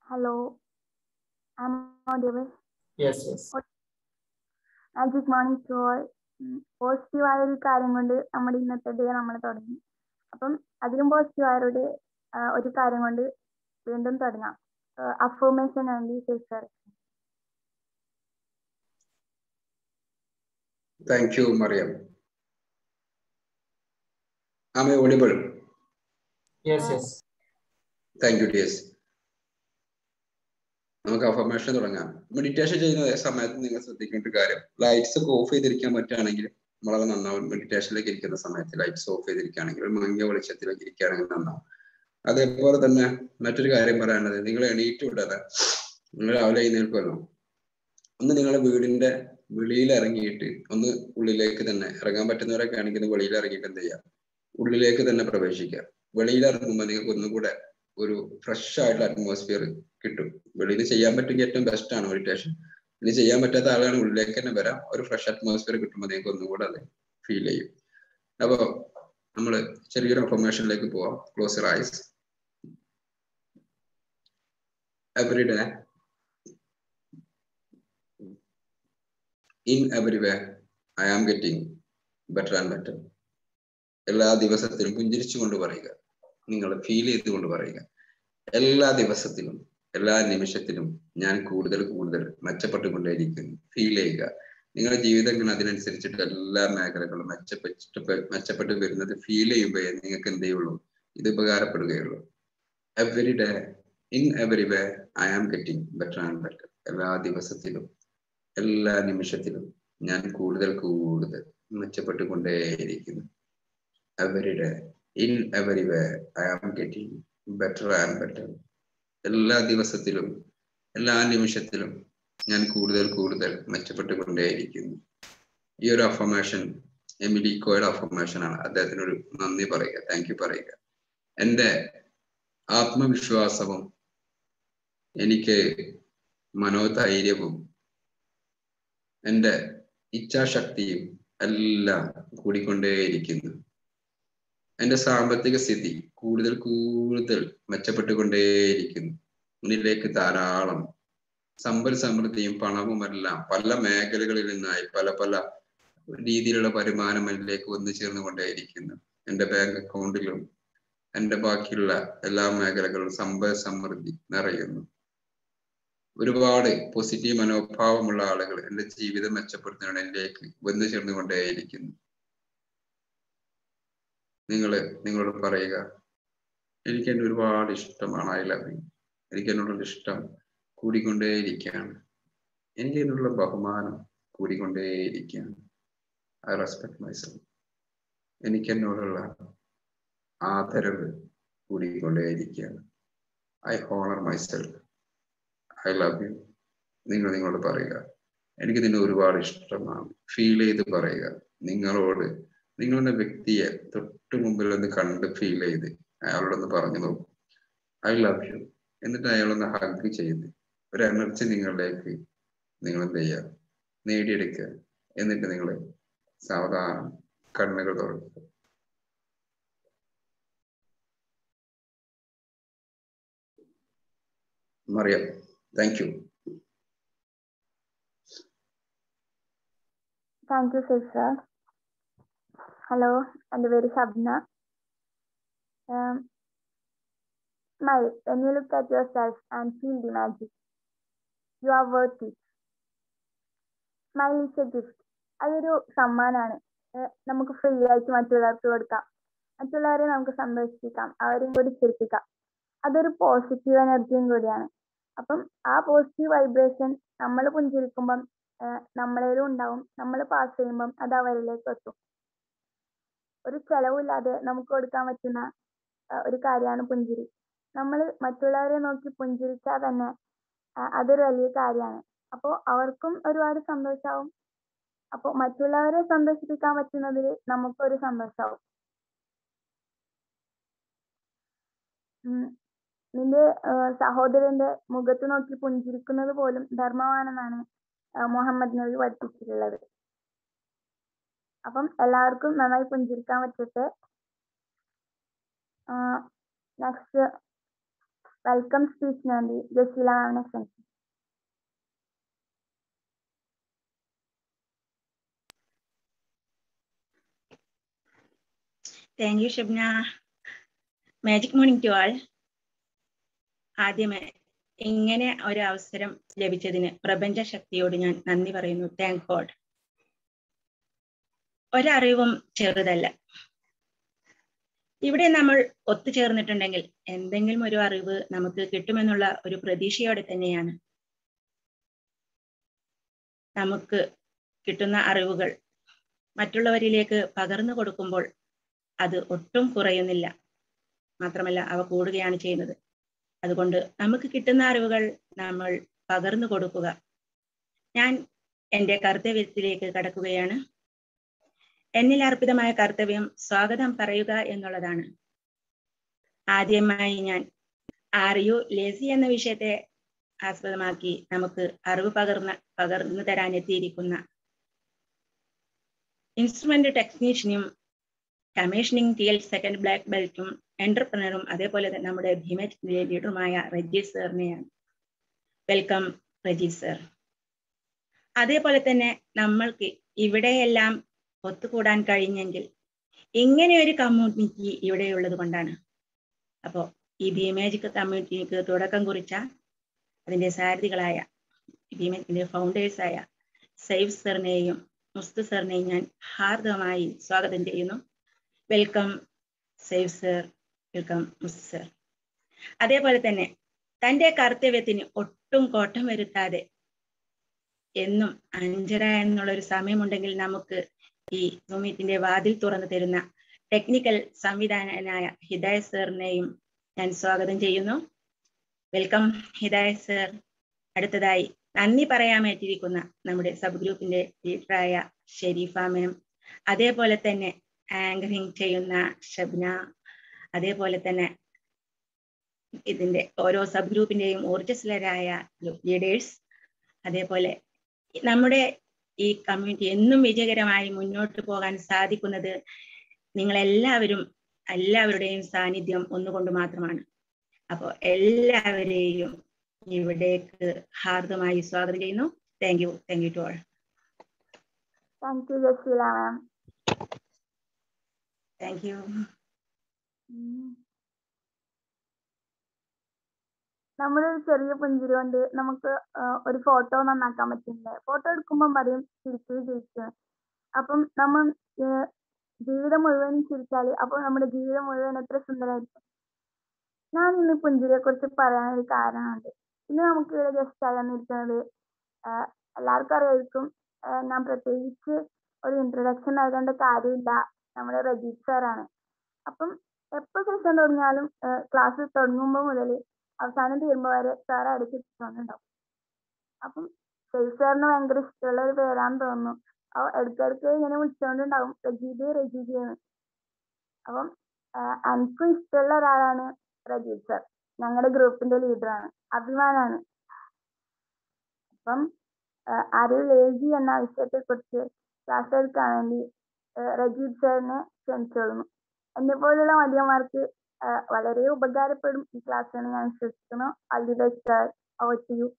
Hello, I'm audible. Yes yes ah good morning to all പോസിറ്റീവായ ഒരു കാര്യം കൊണ്ട് നമ്മുടെ ഇന്നത്തെ ഡേ നമ്മൾ തുടങ്ങി അപ്പം അതിലും പോസിറ്റീവായ ഒരു ആ, ഒരു കാര്യം കൊണ്ട് വീണ്ടും തുടങ്ങാം അഫോമേഷൻ വേണ്ടി sister Thank you, Mariam. Am I audible? Yes yes Thank you, dears. നമുക്ക് അഫർമേഷൻ തുടങ്ങാം മെഡിറ്റേഷൻ ചെയ്യുന്ന സമയത്ത് നിങ്ങൾ ശ്രദ്ധിക്കേണ്ട ഒരു കാര്യം ലൈറ്റ്സ് ഒക്കെ ഓഫ് ചെയ്തിരിക്കാൻ പറ്റുകയാണെങ്കിൽ വളരെ നന്നാവും മെഡിറ്റേഷനിലേക്ക് ഇരിക്കുന്ന സമയത്ത് ലൈറ്റ്സ് ഓഫ് ചെയ്തിരിക്കുകയാണെങ്കിൽ ഒരു മങ്ങിയ വെളിച്ചത്തിലേക്ക് ഇരിക്കുകയാണെങ്കിൽ നന്നാവും അതേപോലെ തന്നെ മറ്റൊരു കാര്യം പറയാനുള്ളത് നിങ്ങൾ എണീറ്റ് വിടാതെ നിങ്ങൾ രാവിലെ എഴുന്നേൽക്കുമല്ലോ ഒന്ന് നിങ്ങളുടെ വീടിന്റെ വെളിയിൽ ഇറങ്ങിയിട്ട് ഒന്ന് ഉള്ളിലേക്ക് തന്നെ ഇറങ്ങാൻ പറ്റുന്നവരൊക്കെ ആണെങ്കിൽ ഒന്ന് വെളിയിൽ ഇറങ്ങിയിട്ട് എന്ത് ചെയ്യാം ഉള്ളിലേക്ക് തന്നെ പ്രവേശിക്കുക വെളിയിൽ ഇറങ്ങുമ്പോൾ നിങ്ങൾക്ക് ഒന്നുകൂടെ ഒരു ഫ്രഷ് ആയിട്ടുള്ള അറ്റ്മോസ്ഫിയർ കിട്ടും വെളിയിൽ ചെയ്യാൻ പറ്റുമെങ്കിൽ ഏറ്റവും ബെസ്റ്റ് ആണ് മെഡിറ്റേഷൻ ഇനി ചെയ്യാൻ പറ്റാത്ത ആളാണ് ഉള്ളിലേക്ക് തന്നെ വരാം ഒരു ഫ്രഷ് അറ്റ്മോസ്ഫിയർ കിട്ടുമ്പോൾ നിങ്ങൾക്ക് ഒന്നുകൂടെ അത് ഫീൽ ചെയ്യും അപ്പോൾ നമ്മൾ ചെറിയൊരു ഇൻഫർമേഷനിലേക്ക് പോവാം close eyes every day in every way I am getting better and better എല്ലാ ദിവസത്തിലും പുഞ്ചിരിച്ചുകൊണ്ട് പറയുക നിങ്ങൾ ഫീൽ ചെയ്തുകൊണ്ട് പറയുക എല്ലാ ദിവസത്തിലും എല്ലാ നിമിഷത്തിലും ഞാൻ കൂടുതൽ കൂടുതൽ മെച്ചപ്പെട്ടുകൊണ്ടേയിരിക്കുന്നു ഫീൽ ചെയ്യുക നിങ്ങളുടെ ജീവിതങ്ങൾ അതിനനുസരിച്ചിട്ട് എല്ലാ മേഖലകളും മെച്ചപ്പെട്ട് മെച്ചപ്പെട്ട് വരുന്നത് ഫീൽ ചെയ്യുമ്പോഴേ നിങ്ങൾക്ക് എന്ത് ചെയ്യുള്ളൂ ഇത് ഉപകാരപ്പെടുകയുള്ളൂ every day in every way I am getting better and better എല്ലാ ദിവസത്തിലും എല്ലാ നിമിഷത്തിലും ഞാൻ കൂടുതൽ കൂടുതൽ മെച്ചപ്പെട്ടുകൊണ്ടേയിരിക്കുന്നു every day in every way I am getting better and better എല്ലാ ദിവസത്തിലും എല്ലാ നിമിഷത്തിലും ഞാൻ കൂടുതൽ കൂടുതൽ മെച്ചപ്പെട്ടുകൊണ്ടേയിരിക്കുന്നു ഈ ഒരു അഫർമേഷൻ എമിലി കോയുടെ അഫർമേഷൻ ആണ് അദ്ദേഹത്തിനൊരു നന്ദി പറയുക താങ്ക് യു പറയുക എൻ്റെ ആത്മവിശ്വാസവും എനിക്ക് മനോധൈര്യവും എൻ്റെ ഇച്ഛാശക്തിയും എല്ലാം കൂടിക്കൊണ്ടേയിരിക്കുന്നു എന്റെ സാമ്പത്തിക സ്ഥിതി കൂടുതൽ കൂടുതൽ മെച്ചപ്പെട്ടുകൊണ്ടേയിരിക്കുന്നു മുന്നിലേക്ക് ധാരാളം സമ്പൽ സമൃദ്ധിയും പണവുമെല്ലാം പല മേഖലകളിൽ നിന്നായി പല പല രീതിയിലുള്ള വരുമാനം എന്നിലേക്ക് വന്നു ചേർന്നുകൊണ്ടേയിരിക്കുന്നു എന്റെ ബാങ്ക് അക്കൗണ്ടിലും എന്റെ ബാക്കിയുള്ള എല്ലാ മേഖലകളിലും സമ്പൽ സമൃദ്ധി നിറയുന്നു ഒരുപാട് പോസിറ്റീവ് മനോഭാവമുള്ള ആളുകൾ എന്റെ ജീവിതം മെച്ചപ്പെടുത്തുന്നതിന് എന്നിലേക്ക് വന്നു ചേർന്നുകൊണ്ടേയിരിക്കുന്നു നിങ്ങൾ നിങ്ങളോട് പറയുക എനിക്ക് എന്നെ ഒരുപാട് ഇഷ്ടമാണ് ഐ ലവ് യു എനിക്ക് എന്നോടുള്ള ഇഷ്ടം കൂടിക്കൊണ്ടേയിരിക്കുകയാണ് എനിക്ക് എന്നുള്ള ബഹുമാനം കൂടിക്കൊണ്ടേയിരിക്കുകയാണ് ഐ റെസ്പെക്ട് മൈസെൽഫ് എനിക്ക് എന്നോടുള്ള ആദരവ് കൂടിക്കൊണ്ടേയിരിക്കുകയാണ് I honour myself I love you നിങ്ങൾ നിങ്ങളോട് പറയുക എനിക്ക് നിന്നെ ഒരുപാട് ഇഷ്ടമാണ് ഫീൽ ചെയ്ത് പറയുക നിങ്ങളോട് നിങ്ങളുടെ വ്യക്തിയെ തൊട്ട് മുമ്പിൽ ഒന്ന് കണ്ട് ഫീൽ ചെയ്ത് അയാളോടൊന്ന് പറഞ്ഞു നോക്കും ഐ ലവ് യു എന്നിട്ട് അയാളൊന്ന് ഹഗ് ചെയ്ത് ഒരു എനർജി നിങ്ങളിലേക്ക് നിങ്ങൾ എന്ത് ചെയ്യുക നേടിയെടുക്കുക എന്നിട്ട് നിങ്ങൾ സാവധാനം കണ്ണുകൾ തുറക്കുക Mariam thank you thank you sister hello എൻ്റെ പേര് Shabna smile when you look at yourself and feel the magic you are worth it smile is a gift അതൊരു സമ്മാനമാണ് നമുക്ക് ഫ്രീ ആയിട്ട് മറ്റുള്ളവർക്ക് കൊടുക്കാം മറ്റുള്ളവരെ നമുക്ക് സന്തോഷിപ്പിക്കാം അവരെയും കൂടി ചിരിപ്പിക്കാം അതൊരു പോസിറ്റീവ് എനർജിയും കൂടിയാണ് അപ്പം ആ പോസിറ്റീവ് വൈബ്രേഷൻ നമ്മൾ പുഞ്ചിരിക്കുമ്പം നമ്മളേലും ഉണ്ടാവും നമ്മൾ പാസ് ചെയ്യുമ്പം അത് അവരിലേക്ക് എത്തും ഒരു ചെലവില്ലാതെ നമുക്ക് കൊടുക്കാൻ പറ്റുന്ന ഒരു കാര്യമാണ് പുഞ്ചിരി നമ്മൾ മറ്റുള്ളവരെ നോക്കി പുഞ്ചിരിച്ചാൽ തന്നെ അതൊരു വലിയ കാര്യമാണ് അപ്പോൾ അവർക്കും ഒരുപാട് സന്തോഷമാവും അപ്പോൾ മറ്റുള്ളവരെ സന്തോഷിപ്പിക്കാൻ പറ്റുന്നതിൽ നമുക്കൊരു സന്തോഷമാവും നിന്റെ സഹോദരന്റെ മുഖത്ത് നോക്കി പുഞ്ചിരിക്കുന്നത് പോലും ധർമ്മമാണെന്നാണ് മുഹമ്മദ് നബി പഠിപ്പിച്ചിട്ടുള്ളത് അപ്പം എല്ലാവർക്കും നന്നായി പുഞ്ചിരിക്കാൻ പറ്റട്ടെ നെക്സ്റ്റ് വെൽക്കം സ്പീച്ചിന് വേണ്ടി ജസീല മാമിനെ ക്ഷണിച്ചു thank you Shabna magic morning to all ആദ്യമേ ഇങ്ങനെ ഒരു അവസരം ലഭിച്ചതിന് പ്രപഞ്ച ശക്തിയോട് ഞാൻ നന്ദി പറയുന്നു താങ്ക് ഗോഡ് ഒരറിവും ചെറുതല്ല ഇവിടെ നമ്മൾ ഒത്തുചേർന്നിട്ടുണ്ടെങ്കിൽ എന്തെങ്കിലും ഒരു അറിവ് നമുക്ക് കിട്ടുമെന്നുള്ള ഒരു പ്രതീക്ഷയോടെ തന്നെയാണ് നമുക്ക് കിട്ടുന്ന അറിവുകൾ മറ്റുള്ളവരിലേക്ക് പകർന്നു കൊടുക്കുമ്പോൾ അത് ഒട്ടും കുറയുന്നില്ല മാത്രമല്ല അവ കൂടുകയാണ് ചെയ്യുന്നത് അതുകൊണ്ട് നമുക്ക് കിട്ടുന്ന അറിവുകൾ നമ്മൾ പകർന്നു കൊടുക്കുക ഞാൻ എൻ്റെ കർത്തവ്യത്തിലേക്ക് കടക്കുകയാണ് എന്നിൽ അർപ്പിതമായ കർത്തവ്യം സ്വാഗതം പറയുക എന്നുള്ളതാണ് ആദ്യമായി ഞാൻ ആർ യു ലേസി എന്ന വിഷയത്തെ ആസ്പദമാക്കി നമുക്ക് അറിവ് പകർന്ന പകർന്നു തരാൻ എത്തിയിരിക്കുന്ന ഇൻസ്ട്രുമെന്റ് ടെക്നീഷ്യനും commissioning T L second black ബെൽറ്റും എന്റർപ്രണറും അതേപോലെ തന്നെ നമ്മുടെ ഭീമറ്റ് ലീഡറുമായ റജി സാറിനെയാണ് വെൽക്കം റജി സർ അതേപോലെ തന്നെ നമ്മൾക്ക് ഇവിടെയെല്ലാം ഒത്തുകൂടാൻ കഴിഞ്ഞെങ്കിൽ ഇങ്ങനെ ഒരു കമ്മ്യൂണിറ്റി ഇവിടെയുള്ളത് കൊണ്ടാണ് അപ്പോൾ ഈ ഭീമേജിക് കമ്മ്യൂണിറ്റിക്ക് തുടക്കം കുറിച്ച അതിന്റെ സാരഥികളായ ഭീമേജിന്റെ ഫൗണ്ടേഴ്സായ സൈഫ് സാറിനെയും മുസ്തു സാറിനെയും ഞാൻ ഹാർദവമായി സ്വാഗതം ചെയ്യുന്നു welcome Saif sir welcome Mustu sir അതേപോലെ തന്നെ തന്റെ കർത്തവ്യത്തിന് ഒട്ടും കോട്ടം വരുത്താതെ എന്നും അഞ്ചര എന്നുള്ള ഒരു സമയമുണ്ടെങ്കിൽ നമുക്ക് ഈ സുമീറ്റിന്റെ വാതിൽ തുറന്നു തരുന്ന ടെക്നിക്കൽ സംവിധാനനായ ഹിദായ സാറിനെയും ഞാൻ സ്വാഗതം ചെയ്യുന്നു വെൽക്കം ഹിദായ സർ അടുത്തതായി നന്ദി പറയാമേറ്റിരിക്കുന്ന നമ്മുടെ സബ് ഗ്രൂപ്പിന്റെ ലീഡറായ ഷെരീഫ മാം അതേപോലെ തന്നെ ആങ്കറിങ് ചെയ്യുന്ന ഷബ്ന അതേപോലെ തന്നെ ഇതിന്റെ ഓരോ സബ് ഗ്രൂപ്പിന്റെയും ഊർജ്ജസ്വലരായ ലീഡേഴ്സ് അതേപോലെ നമ്മുടെ ഈ കമ്മ്യൂണിറ്റി എന്നും വിജയകരമായി മുന്നോട്ട് പോകാൻ സാധിക്കുന്നത് നിങ്ങളെല്ലാവരും എല്ലാവരുടെയും സാന്നിധ്യം ഒന്നുകൊണ്ട് മാത്രമാണ് അപ്പോൾ എല്ലാവരെയും ഇവിടേക്ക് ഹാർദമായി സ്വാഗതം ചെയ്യുന്നു thank you thank you to all thank you Jaseela ma'am thank you നമ്മുടെ ഒരു ചെറിയ പുഞ്ചിരി കൊണ്ട് നമുക്ക് ആ, ഒരു ഫോട്ടോ നന്നാക്കാൻ പറ്റില്ലേ ഫോട്ടോ എടുക്കുമ്പോൾ പറയും ചിരിക്കുക ജയിക്കുക അപ്പം നമ്മൾ ഏർ, ജീവിതം മുഴുവൻ ചിരിച്ചാൽ അപ്പോൾ നമ്മുടെ ജീവിതം മുഴുവൻ എത്ര സുന്ദരമായിരിക്കും ഞാൻ ഇന്ന് പുഞ്ചിരിയെ കുറിച്ച് പറയാൻ ഒരു കാരണമുണ്ട് ഇന്ന് നമുക്ക് ഇവിടെ ഗസ്റ്റ് ആയി വന്നിരിക്കുന്നത് ആ, എല്ലാവർക്കും അറിയായിരിക്കും ആ, ഞാൻ പ്രത്യേകിച്ച് ഒരു ഇൻട്രൊഡക്ഷൻ നൽകേണ്ട കാര്യമില്ല നമ്മുടെ റജീത് സാറാണ് അപ്പം എപ്പോൾ സെഷൻ തുടങ്ങിയാലും ക്ലാസ് തുടങ്ങുമ്പോൾ മുതൽ അവസാനം തീരുമ്പോൾ വരെ സാർ അടിച്ചിട്ടുണ്ടാവും അപ്പം ഷെയ്ഫ് സാറിന് ഭയങ്കര ഇഷ്ടമുള്ള ഒരു പേരാന്ന് തോന്നുന്നു അപ്പൊ ഇടയ്ക്കിടയ്ക്ക് ഇങ്ങനെ വിളിച്ചോണ്ടുണ്ടാവും റജീദ് റജീദ് എന്ന് അപ്പം ആഹ് എനിക്കും ഇഷ്ടമുള്ള ഒരാളാണ് റജീദ് സാർ ഞങ്ങളുടെ ഗ്രൂപ്പിന്റെ ലീഡറാണ് അഭിമാനാണ് അപ്പം ആര് ലേജി എന്ന വിഷയത്തെ കുറിച്ച് ക്ലാസ് എടുക്കാൻ വേണ്ടി ആഹ് റജീദ് സാറിനെ ക്ഷണിച്ചോളുന്നു എന്നെ പോലുള്ള മടിയന്മാർക്ക് ആഹ് വളരെ ഉപകാരപ്പെടും ഈ ക്ലാസ് എന്ന് ഞാൻ വിശ്വസിക്കുന്നു all the best sir over to you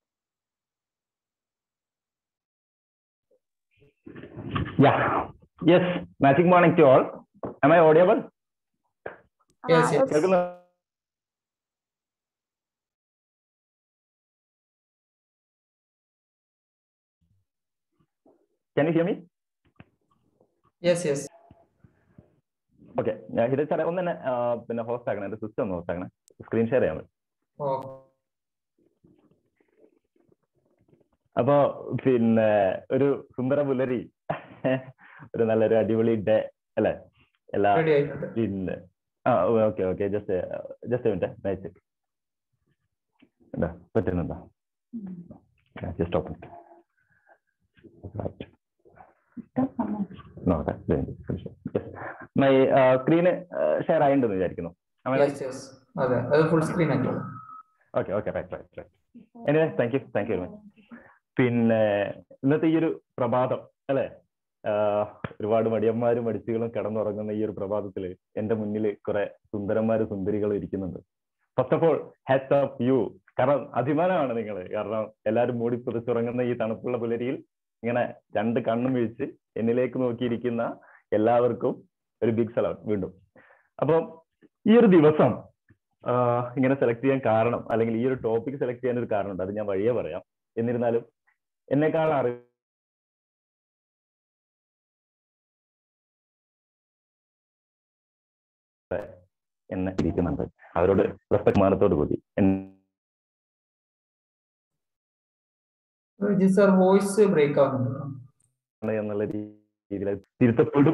Yeah. Yes. Magic morning to all. Am I audible? Ah, Yes, yes. കേൾക്കുന്നു Can you hear me? Yes, yes. Okay ഞാൻ ഹിത സാറേ ഒന്ന് തന്നെ ആ, പിന്നെ ഹോസ്റ്റ് ആക്കണം എന്റെ സിസ്റ്റം ഒന്ന് ഹോസ്റ്റ് ആക്കണം സ്ക്രീൻ ഷെയർ ചെയ്യാൻ പറ്റും Oh, അപ്പോ പിന്നെ ഒരു സുന്ദര പുലരി ഒരു നല്ലൊരു അടിപൊളി ഡേ അല്ലെ എല്ലാ ready ആയിട്ടുണ്ട്. പിന്നെ ആ okay okay just just minute match എന്താ പറ്റുന്നുണ്ടോ just open my screen share ആയിട്ടുണ്ടെന്ന് വിചാരിക്കുന്നു Yes, yes. അതെ അത് ഫുൾ സ്ക്രീൻ ആക്കിയോളൂ okay okay right right right anyway thank you thank you very much പിന്നെ ഇന്നത്തെ ഈ ഒരു പ്രഭാതം അല്ലെ ഒരുപാട് മടിയന്മാരും മടിച്ചുകളും കിടന്നുറങ്ങുന്ന ഈ ഒരു പ്രഭാതത്തിൽ എന്റെ മുന്നിൽ കുറെ സുന്ദരന്മാരും സുന്ദരികളും ഇരിക്കുന്നുണ്ട് first of all hats off you കാരണം അഭിമാനമാണ് നിങ്ങൾ കാരണം എല്ലാവരും മൂടി പുതച്ചുറങ്ങുന്ന ഈ തണുപ്പുള്ള പുലരിയിൽ ഇങ്ങനെ രണ്ട് കണ്ണും വീഴ്ച് എന്നിലേക്ക് നോക്കിയിരിക്കുന്ന എല്ലാവർക്കും ഒരു ബിഗ് സലൗട്ട് വീണ്ടും അപ്പം ഈ ഒരു ദിവസം ആഹ് ഇങ്ങനെ സെലക്ട് ചെയ്യാൻ കാരണം അല്ലെങ്കിൽ ഈ ഒരു ടോപ്പിക് സെലക്ട് ചെയ്യാൻ ഒരു കാരണമുണ്ട് അത് ഞാൻ വഴിയേ പറയാം എന്നിരുന്നാലും എന്നെക്കാൾ അറി എന്നെ ഇരിക്കുന്നുണ്ട് അവരോട് റെസ്പെക്ട് മാനത്തോട് കൂടി എൻ- സാർ വോയിസ് ബ്രേക്ക് ആവുന്നുണ്ട് ആണ് എന്നുള്ള രീതിയിൽ തിരുത്തപ്പെടും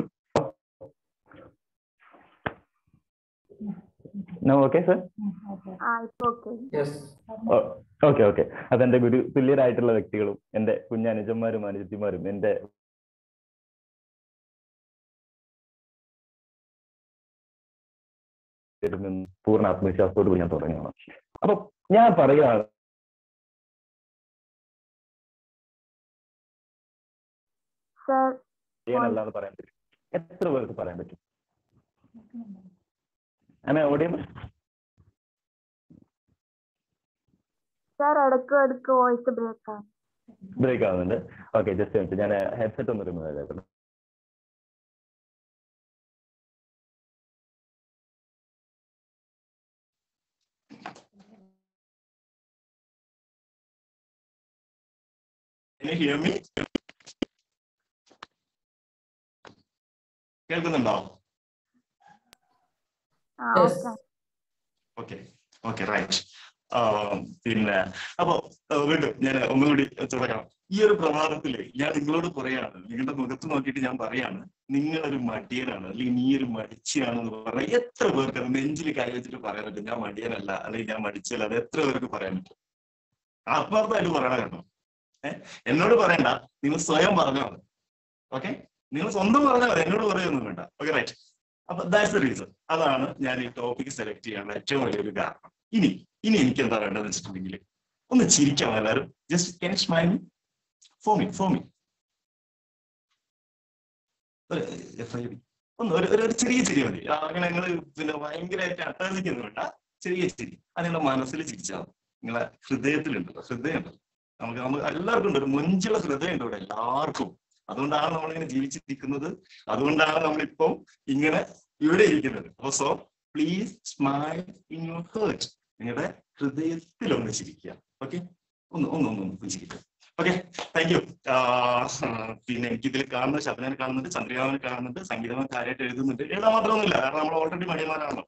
ഓക്കെ സർ ആ ഇപ്പൊ ഓക്കെ യെസ് ഓക്കെ ഓക്കെ അതെന്റെ ഗുരു തുല്യരായിട്ടുള്ള വ്യക്തികളും എന്റെ കുഞ്ഞനുജന്മാരും അനുജത്തിമാരും എന്റെ തരുമെന്ന് പൂർണ്ണ ആത്മവിശ്വാസത്തോട് കൂടി ഞാൻ തുടങ്ങുകയാണ് അപ്പൊ ഞാൻ പറയുകയാണ് സർ ചെയ്യാനല്ലാന്ന് പറയാൻ പറ്റും എത്ര പേർക്ക് പറയാൻ പറ്റും അങ്ങനെ ഓഡിയോ സർ ഇടയ്ക്ക് ഇടയ്ക്ക് വോയിസ് ബ്രേക്ക് ആണ് ബ്രേക്ക് ആവുന്നുണ്ട് ഓക്കെ ജസ്റ്റ് ഞാൻ ഹെഡ്സെറ്റ് ഒന്ന് റിമൂവ് ചെയ്തേക്കണം Can you hear me? കേൾക്കുന്നുണ്ടോ ആ Yes. Okay okay okay right പിന്നെ അപ്പോ ആ, വീണ്ടും ഞാൻ ഒന്നുകൂടി തുടങ്ങാം ഈ ഒരു പ്രഭാതത്തില് ഞാൻ നിങ്ങളോട് പറയാണ് നിങ്ങളുടെ മുഖത്ത് നോക്കിയിട്ട് ഞാൻ പറയാണ് നിങ്ങളൊരു മടിയനാണ് അല്ലെങ്കിൽ നീ ഒരു മടിച്ചിയാണെന്ന് പറയാൻ എത്ര പേർക്ക് അത് നെഞ്ചിൽ കൈ വെച്ചിട്ട് പറയാൻ പറ്റും ഞാൻ മടിയനല്ല അല്ലെങ്കിൽ ഞാൻ മടിച്ചല്ല അത് എത്ര പേർക്ക് പറയാൻ പറ്റും ആത്മാർത്ഥമായിട്ട് പറയണം കേട്ടോ ഏഹ് എന്നോട് പറയണ്ട നിങ്ങൾ സ്വയം പറഞ്ഞാൽ മതി ഓക്കെ നിങ്ങൾ സ്വന്തം പറഞ്ഞാൽ മതി എന്നോട് പറയൊന്നും വേണ്ട ഓക്കെ റൈറ്റ് അപ്പൊ ദാറ്റ്സ് ദ റീസൺ അതാണ് ഞാൻ ഈ ടോപ്പിക് സെലക്ട് ചെയ്യാനുള്ള ഏറ്റവും വലിയൊരു കാരണം ഇനി ഇനി എനിക്ക് എന്താ വേണ്ടതെന്ന് വെച്ചിട്ടുണ്ടെങ്കിൽ ഒന്ന് ചിരിക്കാം എല്ലാവരും ജസ്റ്റ് കെൻ സ്മൈൽ ഫോമി ഫോമി ഒന്ന് ഒരു ഒരു- ഒരു ചെറിയ ചിരി മതി ആ, അങ്ങനെ നിങ്ങൾ പിന്നെ ഭയങ്കരമായിട്ട് അട്ടഹസിക്കുന്നു വേണ്ട ചെറിയ ചിരി അത് നിങ്ങളുടെ മനസ്സിൽ ചിരിച്ചാൽ മതി നിങ്ങളെ ഹൃദയത്തിലുണ്ട് ഹൃദയം ഉണ്ട് നമുക്ക് നമുക്ക് എല്ലാവർക്കും ഉണ്ട് ഒരു മൊഞ്ചുള്ള ഹൃദയം ഉണ്ട് ഇവിടെ എല്ലാവർക്കും അതുകൊണ്ടാണ് നമ്മളിങ്ങനെ ജീവിച്ചിരിക്കുന്നത് അതുകൊണ്ടാണ് നമ്മളിപ്പം ഇങ്ങനെ ഇവിടെ ഇരിക്കുന്നത് അപ്പൊ so please smile in your heart നിങ്ങളുടെ ഹൃദയത്തിൽ ഒന്ന് ചിരിക്കുക ഓക്കെ ഒന്ന് ഒന്ന് ഒന്ന് ഒന്ന് ചിരിക്കുക ഓക്കെ താങ്ക് യു പിന്നെ എനിക്ക് ഇതിൽ കാണുന്ന ശബനാനെ കാണുന്നുണ്ട് ചന്ദ്രയാമനെ കാണുന്നുണ്ട് സംഗീതം കാര്യമായിട്ട് എഴുതുന്നുണ്ട് എഴുതാൻ മാത്രമൊന്നുമില്ല കാരണം നമ്മൾ ഓൾറെഡി മടിയന്മാരാണല്ലോ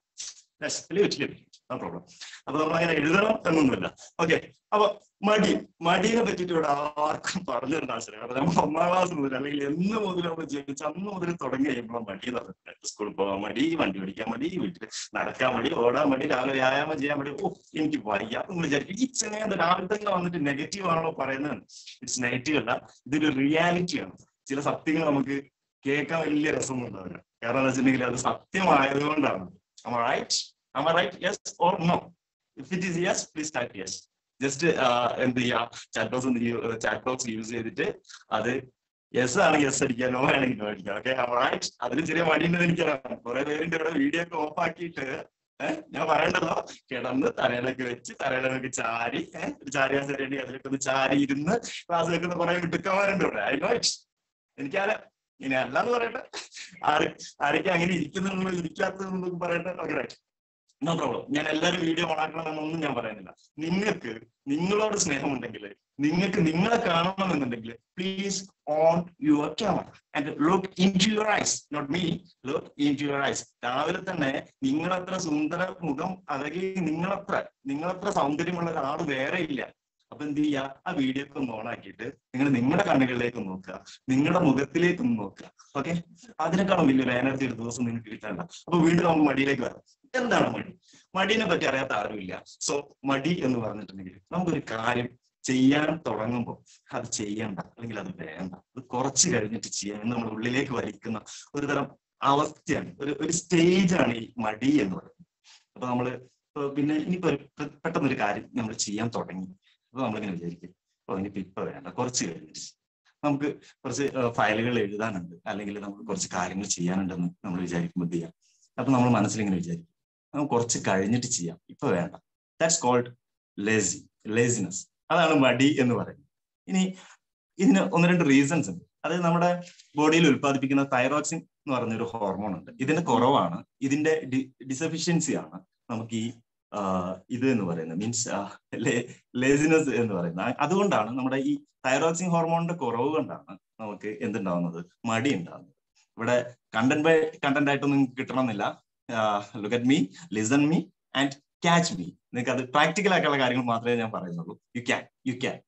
നോ പ്രോബ്ലം അപ്പൊ നമ്മൾ അങ്ങനെ എഴുതണം എന്നൊന്നുമില്ല ഓക്കെ അപ്പൊ മടി മടിയെ പറ്റിയിട്ട് ഇവിടെ ആർക്കും പറഞ്ഞു തരേണ്ട ആവശ്യമില്ല കാരണം നമ്മൾ ഒന്നാം ക്ലാസ് മുതൽ അല്ലെങ്കിൽ എന്ന് മുതൽ നമ്മൾ ജനിച്ച അന്ന് മുതൽ തുടങ്ങി കഴിയുമ്പോൾ മടി എന്ന് പറഞ്ഞിട്ടുണ്ട് സ്കൂളിൽ പോകാൻ മടി വണ്ടി ഓടിക്കാൻ മടി വീട്ടിൽ നടക്കാൻ മടി ഓടാൻ മടി രാവിലെ വ്യായാമം ചെയ്യാൻ മടി ഓ എനിക്ക് വയ്യ എന്ന് വിചാരിക്കും ഈ ചെന്നൈ രാവിലെ തന്നെ വന്നിട്ട് നെഗറ്റീവ് ആണല്ലോ പറയുന്നത് ഇറ്റ്സ് നെഗറ്റീവ് അല്ല ഇതൊരു റിയാലിറ്റിയാണ് ചില സത്യങ്ങൾ നമുക്ക് കേൾക്കാൻ വലിയ രസമൊന്നും ഉണ്ടാവില്ല കാരണം എന്താ വെച്ചിട്ടുണ്ടെങ്കിൽ അത് സത്യമായതുകൊണ്ടാണ് right am I right yes or no if it is yes please type yes just എന്ത് ചെയ്യാ chat box chat box use ചെയ്തിട്ട് അത് യെസ് ആണെങ്കിൽ യെസ് അടിക്കാം നോ ആണെങ്കിൽ നോ അടിക്കാം ഓക്കെ റൈറ്റ് അതിന് ചെറിയ മടിയുണ്ടെന്ന് എനിക്കറിയാം കുറെ പേരിന്റെ ഇവിടെ വീഡിയോ ഒക്കെ ഓഫ് ആക്കിയിട്ട് ഏഹ് ഞാൻ പറയണ്ടല്ലോ കിടന്ന് തലയിലൊക്കെ വെച്ച് തലയിലൊക്കെ ചാരി ഏഹ് ചാരി ശരി അതിലൊക്കെ ഒന്ന് ചാരി ഇരുന്ന് ക്ലാസ് വെക്കുന്ന കുറെ മിടുക്കന്മാരുണ്ട് ഇവിടെ ഐ നോ ഇറ്റ് എനിക്കാരെ ഇനി അല്ലാന്ന് പറയട്ടെ ആര് ആരൊക്കെ അങ്ങനെ ഇരിക്കുന്നു ഇരിക്കാത്തതെന്നൊക്കെ പറയട്ടെ ഓക്കെ റൈറ്റ് നോ പ്രോബ്ലം ഞാൻ എല്ലാവരും വീഡിയോ ഓണാക്കണമെന്നൊന്നും ഞാൻ പറയുന്നില്ല നിങ്ങൾക്ക് നിങ്ങളോട് സ്നേഹമുണ്ടെങ്കിൽ നിങ്ങൾക്ക് നിങ്ങളെ കാണണമെന്നുണ്ടെങ്കിൽ please on your camera and look into your eyes not me look into your eyes രാവിലെ തന്നെ നിങ്ങളത്ര സുന്ദര മുഖം അല്ലെങ്കിൽ നിങ്ങളത്ര നിങ്ങളത്ര സൗന്ദര്യമുള്ള ഒരാൾ വേറെ ഇല്ല അപ്പൊ എന്ത് ചെയ്യുക ആ വീഡിയോ ഒക്കെ ഒന്ന് ഓണാക്കിയിട്ട് നിങ്ങൾ നിങ്ങളുടെ കണ്ണുകളിലേക്ക് ഒന്ന് നോക്കുക നിങ്ങളുടെ മുഖത്തിലേക്ക് ഒന്ന് നോക്കുക ഓക്കെ അതിനേക്കാളും വലിയൊരു എനർജി ഒരു ദിവസം നിങ്ങൾക്ക് കിട്ടാനില്ല അപ്പൊ വീണ്ടും നമുക്ക് മടിയിലേക്ക് വരാം എന്താണ് മടി മടിനെ പറ്റി അറിയാത്ത ആരുമില്ല സോ മടി എന്ന് പറഞ്ഞിട്ടുണ്ടെങ്കിൽ നമുക്കൊരു കാര്യം ചെയ്യാൻ തുടങ്ങുമ്പോൾ അത് ചെയ്യണ്ട അല്ലെങ്കിൽ അത് വേണ്ട അത് കുറച്ച് കഴിഞ്ഞിട്ട് ചെയ്യാൻ എന്ന് നമ്മൾ ഉള്ളിലേക്ക് വലിക്കുന്ന ഒരു തരം അവസ്ഥയാണ് ഒരു ഒരു സ്റ്റേജാണ് ഈ മടി എന്ന് പറയുന്നത് അപ്പൊ നമ്മള് ഇപ്പൊ പിന്നെ ഇനിയിപ്പോ ഒരു പെ- പെട്ടെന്നൊരു കാര്യം നമ്മൾ ചെയ്യാൻ തുടങ്ങി അപ്പൊ നമ്മളിങ്ങനെ വിചാരിക്കും ഓ ഇനിയിപ്പോ ഇപ്പൊ വേണ്ട കുറച്ച് കഴിഞ്ഞിട്ട് ചെയ്യാം. നമുക്ക് കുറച്ച് ഫയലുകൾ എഴുതാനുണ്ട് അല്ലെങ്കിൽ നമുക്ക് കുറച്ച് കാര്യങ്ങൾ ചെയ്യാനുണ്ടെന്ന് നമ്മൾ വിചാരിക്കുമ്പോൾ എന്ത് ചെയ്യാം അപ്പൊ നമ്മൾ മനസ്സിലിങ്ങനെ വിചാരിക്കും നമുക്ക് കുറച്ച് കഴിഞ്ഞിട്ട് ചെയ്യാം ഇപ്പൊ വേണ്ട ദാറ്റ്സ് കോൾഡ് ലേസി ലേസിനെസ് അതാണ് മടി എന്ന് പറയുന്നത് ഇനി ഇതിന് ഒന്ന് രണ്ട് റീസൺസ് ഉണ്ട് അതായത് നമ്മുടെ ബോഡിയിൽ ഉൽപ്പാദിപ്പിക്കുന്ന തൈറോക്സിൻ എന്ന് പറഞ്ഞൊരു ഹോർമോൺ ഉണ്ട് ഇതിന്റെ കുറവാണ് ഇതിന്റെ ഡിസഫിഷ്യൻസി ആണ് നമുക്ക് ഈ ഇത് എന്ന് പറയുന്നത് മീൻസ് ലേസിനെസ് എന്ന് പറയുന്നത് അതുകൊണ്ടാണ് നമ്മുടെ ഈ തൈറോക്സിൻ ഹോർമോണിന്റെ കുറവ് കൊണ്ടാണ് നമുക്ക് എന്തുണ്ടാവുന്നത് മടി ഉണ്ടാവുന്നത് ഇവിടെ കണ്ടന്റ് ബൈ കണ്ടന്റ് ആയിട്ടൊന്നും കിട്ടണമെന്നില്ല look at me listen me and catch me നിങ്ങൾക്ക് അത് പ്രാക്ടിക്കൽ ആയിട്ടുള്ള കാര്യങ്ങൾ മാത്രമേ ഞാൻ പറയുന്നുള്ളൂ you can you can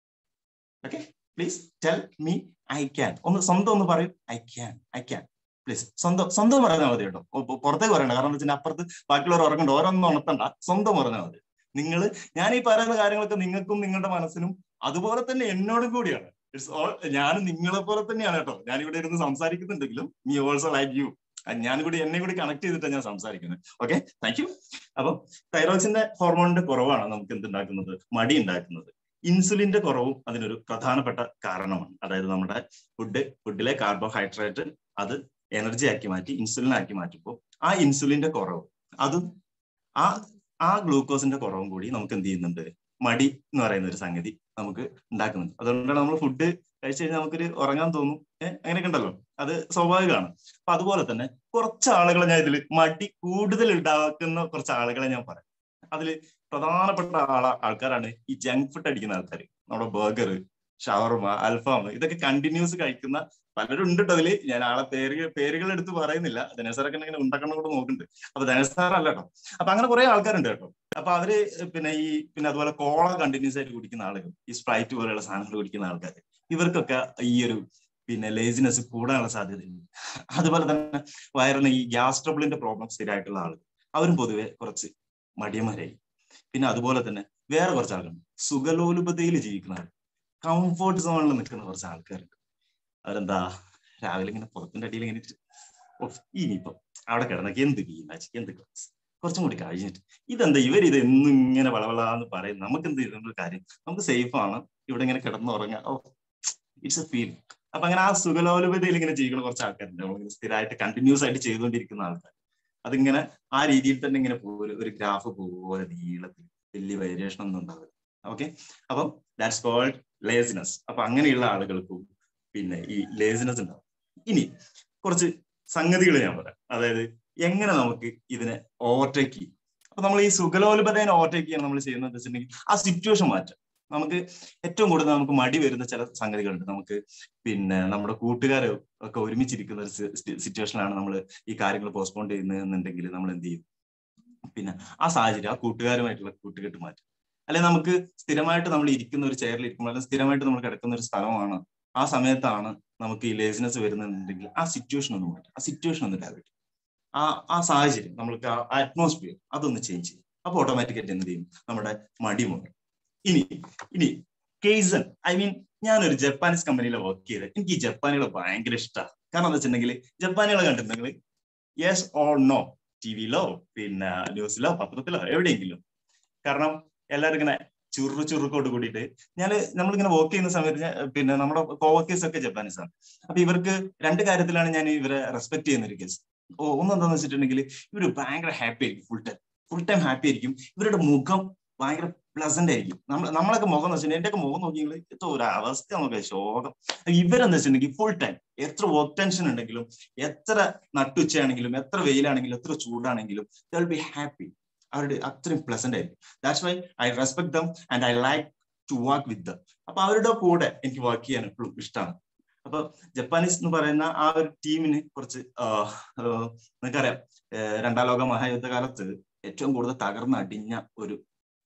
okay please tell me I can ഒന്ന് സ്വന്തം ഒന്ന് പറയൂ I can I can please സ്വന്തം സ്വന്തം പറഞ്ഞാൽ മതി കേട്ടോ പുറത്തേക്ക് പറയണ്ട കാരണം എന്താ വെച്ചാൽ അപ്പുറത്ത് ബാക്കിയുള്ളവർ ഉറങ്ങണ്ട ഓരോന്നും ഉണർത്തണ്ട സ്വന്തം പറഞ്ഞാൽ മതി നിങ്ങൾ ഞാൻ ഈ പറയുന്ന കാര്യങ്ങളൊക്കെ നിങ്ങൾക്കും നിങ്ങളുടെ മനസ്സിനും അതുപോലെ തന്നെ എന്നോടും കൂടിയാണ് ഇറ്റ്സ് ഓൾ ഞാൻ നിങ്ങളെ പോലെ തന്നെയാണ് കേട്ടോ ഞാൻ ഇവിടെ ഇരുന്ന് സംസാരിക്കുന്നുണ്ടെങ്കിലും മീ ഓൾസോ ലൈക്ക് യു ഞാൻ കൂടി എന്നെ കൂടി കണക്ട് ചെയ്തിട്ടാണ് ഞാൻ സംസാരിക്കുന്നത് ഓക്കെ താങ്ക് യു അപ്പം തൈറോക്സിന്റെ ഹോർമോണിന്റെ കുറവാണ് നമുക്ക് എന്തുണ്ടാക്കുന്നത് മടി ഉണ്ടാക്കുന്നത് ഇൻസുലിന്റെ കുറവും അതിനൊരു പ്രധാനപ്പെട്ട കാരണമാണ് അതായത് നമ്മുടെ ഫുഡ് ഫുഡിലെ കാർബോഹൈഡ്രേറ്റ് അത് എനർജി ആക്കി മാറ്റി ഇൻസുലിൻ ആക്കി മാറ്റുമ്പോൾ ആ ഇൻസുലിന്റെ കുറവ് അതും ആ ആ ഗ്ലൂക്കോസിന്റെ കുറവും കൂടി നമുക്ക് എന്ത് ചെയ്യുന്നുണ്ട് മടി എന്ന് പറയുന്ന ഒരു സംഗതി നമുക്ക് ഉണ്ടാക്കുന്നുണ്ട് അതുകൊണ്ടാണ് നമ്മൾ ഫുഡ് കഴിച്ചു കഴിഞ്ഞാൽ നമുക്കൊരു ഉറങ്ങാൻ തോന്നും ഏഹ് അങ്ങനെയൊക്കെ ഉണ്ടല്ലോ അത് സ്വാഭാവികമാണ് അപ്പൊ അതുപോലെ തന്നെ കുറച്ച് ആളുകളെ ഞാൻ ഇതിൽ മടി കൂടുതൽ ഉണ്ടാക്കുന്ന കുറച്ച് ആളുകളെ ഞാൻ പറയാം അതിൽ പ്രധാനപ്പെട്ട ആള ആൾക്കാരാണ് ഈ ജങ്ക് ഫുഡ് അടിക്കുന്ന ആൾക്കാർ നമ്മുടെ ബർഗർ ഷവർമ അൽഫാം ഇതൊക്കെ കണ്ടിന്യൂസ് കഴിക്കുന്ന പലരും ഉണ്ട് അതില് ഞാൻ ആളെ പേര് പേരുകൾ എടുത്ത് പറയുന്നില്ല ധനേശ്വരൊക്കെ ഇങ്ങനെ ഉണ്ടാക്കണം കൂടെ നോക്കുന്നുണ്ട് അപ്പൊ ധനേശ്വർ അല്ല കേട്ടോ അപ്പൊ അങ്ങനെ കുറെ ആൾക്കാരുണ്ട് കേട്ടോ അപ്പൊ അവര് പിന്നെ ഈ പിന്നെ അതുപോലെ കോള കണ്ടിന്യൂസ് ആയിട്ട് കുടിക്കുന്ന ആളുകൾ ഈ സ്പ്രൈറ്റ് പോലെയുള്ള സാധനങ്ങൾ കുടിക്കുന്ന ആൾക്കാർ ഇവർക്കൊക്കെ ഈ ഒരു പിന്നെ ലേസിനെസ് കൂടാനുള്ള സാധ്യതയുണ്ട് അതുപോലെ തന്നെ വയറിന് ഈ ഗ്യാസ് ട്രബിളിന്റെ പ്രോബ്ലം സ്ഥിരമായിട്ടുള്ള ആളുകൾ അവരും പൊതുവെ കുറച്ച് മടിയന്മാരായി പിന്നെ അതുപോലെ തന്നെ വേറെ കുറച്ച് ആളുകളുണ്ട് സുഖലോലുപതയിൽ ജീവിക്കുന്ന ആൾ കംഫോർട്ട് സോണിൽ നിൽക്കുന്ന കുറച്ച് ആൾക്കാരുണ്ട് അവരെന്താ രാവിലെ ഇങ്ങനെ പുറത്തിന്റെ അടിയിൽ ഇങ്ങനെ ഇനിയിപ്പോ അവിടെ കിടന്നൊക്കെ എന്ത് വീണാച്ച് എന്ത് ക്ലാസ് കുറച്ചും കൂടി കഴിഞ്ഞിട്ട് ഇതെന്താ ഇവർ ഇത് എന്നും ഇങ്ങനെ വളവളാന്ന് പറയും നമുക്ക് എന്ത് ചെയ്തിട്ടുള്ള കാര്യം നമുക്ക് സേഫ് ആണ് ഇവിടെ ഇങ്ങനെ കിടന്നുറങ്ങാം ഓ ഇറ്റ്സ് എ ഫീൽ അപ്പൊ അങ്ങനെ ആ സുഖലോലുപതയിൽ ഇങ്ങനെ ജീവിക്കുന്ന കുറച്ച് ആൾക്കാരുണ്ട് നമ്മളിങ്ങനെ സ്ഥിരമായിട്ട് കണ്ടിന്യൂസ് ആയിട്ട് ചെയ്തുകൊണ്ടിരിക്കുന്ന ആൾക്കാർ അതിങ്ങനെ ആ രീതിയിൽ തന്നെ ഇങ്ങനെ പോകും ഒരു ഗ്രാഫ് പോലെ നീളത്തിൽ വലിയ വേരിയേഷൻ ഒന്നും ഉണ്ടാവില്ല ഓക്കെ അപ്പം ദാറ്റ്സ് കോൾഡ് ലേസിനെസ് അപ്പൊ അങ്ങനെയുള്ള ആളുകൾക്കും പിന്നെ ഈ ലേസിനെസ് ഉണ്ടാവും ഇനി കുറച്ച് സംഗതികൾ ഞാൻ പറയാം അതായത് എങ്ങനെ നമുക്ക് ഇതിനെ ഓവർടേക്ക് ചെയ്യും അപ്പൊ നമ്മൾ ഈ സുഖലോലുപതയെ ഓവർടേക്ക് ചെയ്യാൻ നമ്മൾ ചെയ്യുന്നത് വെച്ചിട്ടുണ്ടെങ്കിൽ ആ സിറ്റുവേഷൻ മാറ്റാം നമുക്ക് ഏറ്റവും കൂടുതൽ നമുക്ക് മടി വരുന്ന ചില സംഗതികളുണ്ട് നമുക്ക് പിന്നെ നമ്മുടെ കൂട്ടുകാരെ ഒക്കെ ഒരുമിച്ചിരിക്കുന്ന ഒരു സിറ്റുവേഷനിലാണ് നമ്മൾ ഈ കാര്യങ്ങൾ പോസ്റ്റ്പോൺ ചെയ്യുന്നതെന്നുണ്ടെങ്കിൽ നമ്മൾ എന്ത് ചെയ്യും പിന്നെ ആ സാഹചര്യം ആ കൂട്ടുകാരുമായിട്ടുള്ള കൂട്ടുകെട്ട് മാറ്റും അല്ലെങ്കിൽ നമുക്ക് സ്ഥിരമായിട്ട് നമ്മൾ ഇരിക്കുന്ന ഒരു ചെയറിൽ ഇരിക്കുമ്പോൾ അല്ലെങ്കിൽ സ്ഥിരമായിട്ട് നമ്മൾ കിടക്കുന്ന ഒരു സ്ഥലമാണ് ആ സമയത്താണ് നമുക്ക് ഈ ലേസിനെസ് വരുന്നുണ്ടെങ്കിൽ ആ സിറ്റുവേഷൻ ഒന്ന് മാറ്റും ആ സിറ്റുവേഷൻ ഒന്ന് ഡയവേറ്റ് ആ ആ സാഹചര്യം നമ്മൾക്ക് ആ അറ്റ്മോസ്ഫിയർ അതൊന്ന് ചേഞ്ച് ചെയ്യും അപ്പൊ ഓട്ടോമാറ്റിക്കായിട്ട് എന്ത് ചെയ്യും നമ്മുടെ മടി മാറും ഇനി ഇനി കേസൺ ഐ മീൻ ഞാനൊരു ജപ്പാനീസ് കമ്പനിയിൽ വർക്ക് ചെയ്ത് എനിക്ക് ഈ ജപ്പാനികളെ ഭയങ്കര ഇഷ്ടമാണ് കാരണം എന്താ വെച്ചിട്ടുണ്ടെങ്കിൽ ജപ്പാനികളെ കണ്ടിട്ടുണ്ടെങ്കിൽ യെസ് ഓർ നോ ടി വിയിലോ പിന്നെ ന്യൂസിലോ പത്രത്തിലോ എവിടെയെങ്കിലും കാരണം എല്ലാവരും ഇങ്ങനെ ചുറു ചുറുക്കോട് കൂടിയിട്ട് ഞാൻ നമ്മളിങ്ങനെ വർക്ക് ചെയ്യുന്ന സമയത്ത് പിന്നെ നമ്മുടെ കോവർക്കേഴ്സ് ഒക്കെ ജപ്പാനീസ് ആണ് അപ്പൊ ഇവർക്ക് രണ്ട് കാര്യത്തിലാണ് ഞാൻ ഇവരെ റെസ്പെക്ട് ചെയ്യുന്ന ഒരു കേസ് ഓ ഒന്നെന്താന്ന് വെച്ചിട്ടുണ്ടെങ്കിൽ ഇവര് ഭയങ്കര ഹാപ്പി ആയിരിക്കും full time full time happy ആയിരിക്കും ഇവരുടെ മുഖം ഭയങ്കര പ്ലസന്റ് ആയിരിക്കും നമ്മൾ നമ്മളൊക്കെ മുഖം എന്ന് വെച്ചിട്ടുണ്ടെങ്കിൽ എന്റെയൊക്കെ മുഖം നോക്കിയെങ്കിൽ എത്ര ഒരു അവസ്ഥ നോക്കുക ശോകം ഇവരെന്ന് വെച്ചിട്ടുണ്ടെങ്കിൽ ഫുൾ ടൈം എത്ര വർക്ക് ടെൻഷൻ ഉണ്ടെങ്കിലും എത്ര നട്ടുച്ചയാണെങ്കിലും എത്ര വെയിലാണെങ്കിലും എത്ര ചൂടാണെങ്കിലും ദ ബി ഹാപ്പി അവരുടെ അത്രയും പ്ലസന്റ് ആയിരിക്കും that's why I respect them and I like to work with them അപ്പൊ അവരുടെ കൂടെ എനിക്ക് വർക്ക് ചെയ്യാൻ എപ്പോഴും ഇഷ്ടമാണ് അപ്പൊ ജപ്പാനീസ് എന്ന് പറയുന്ന ആ ഒരു ടീമിന് കുറച്ച് നിങ്ങൾക്കറിയാം രണ്ടാം ലോക മഹായുദ്ധ കാലത്ത് ഏറ്റവും കൂടുതൽ തകർന്ന് അടിഞ്ഞ ഒരു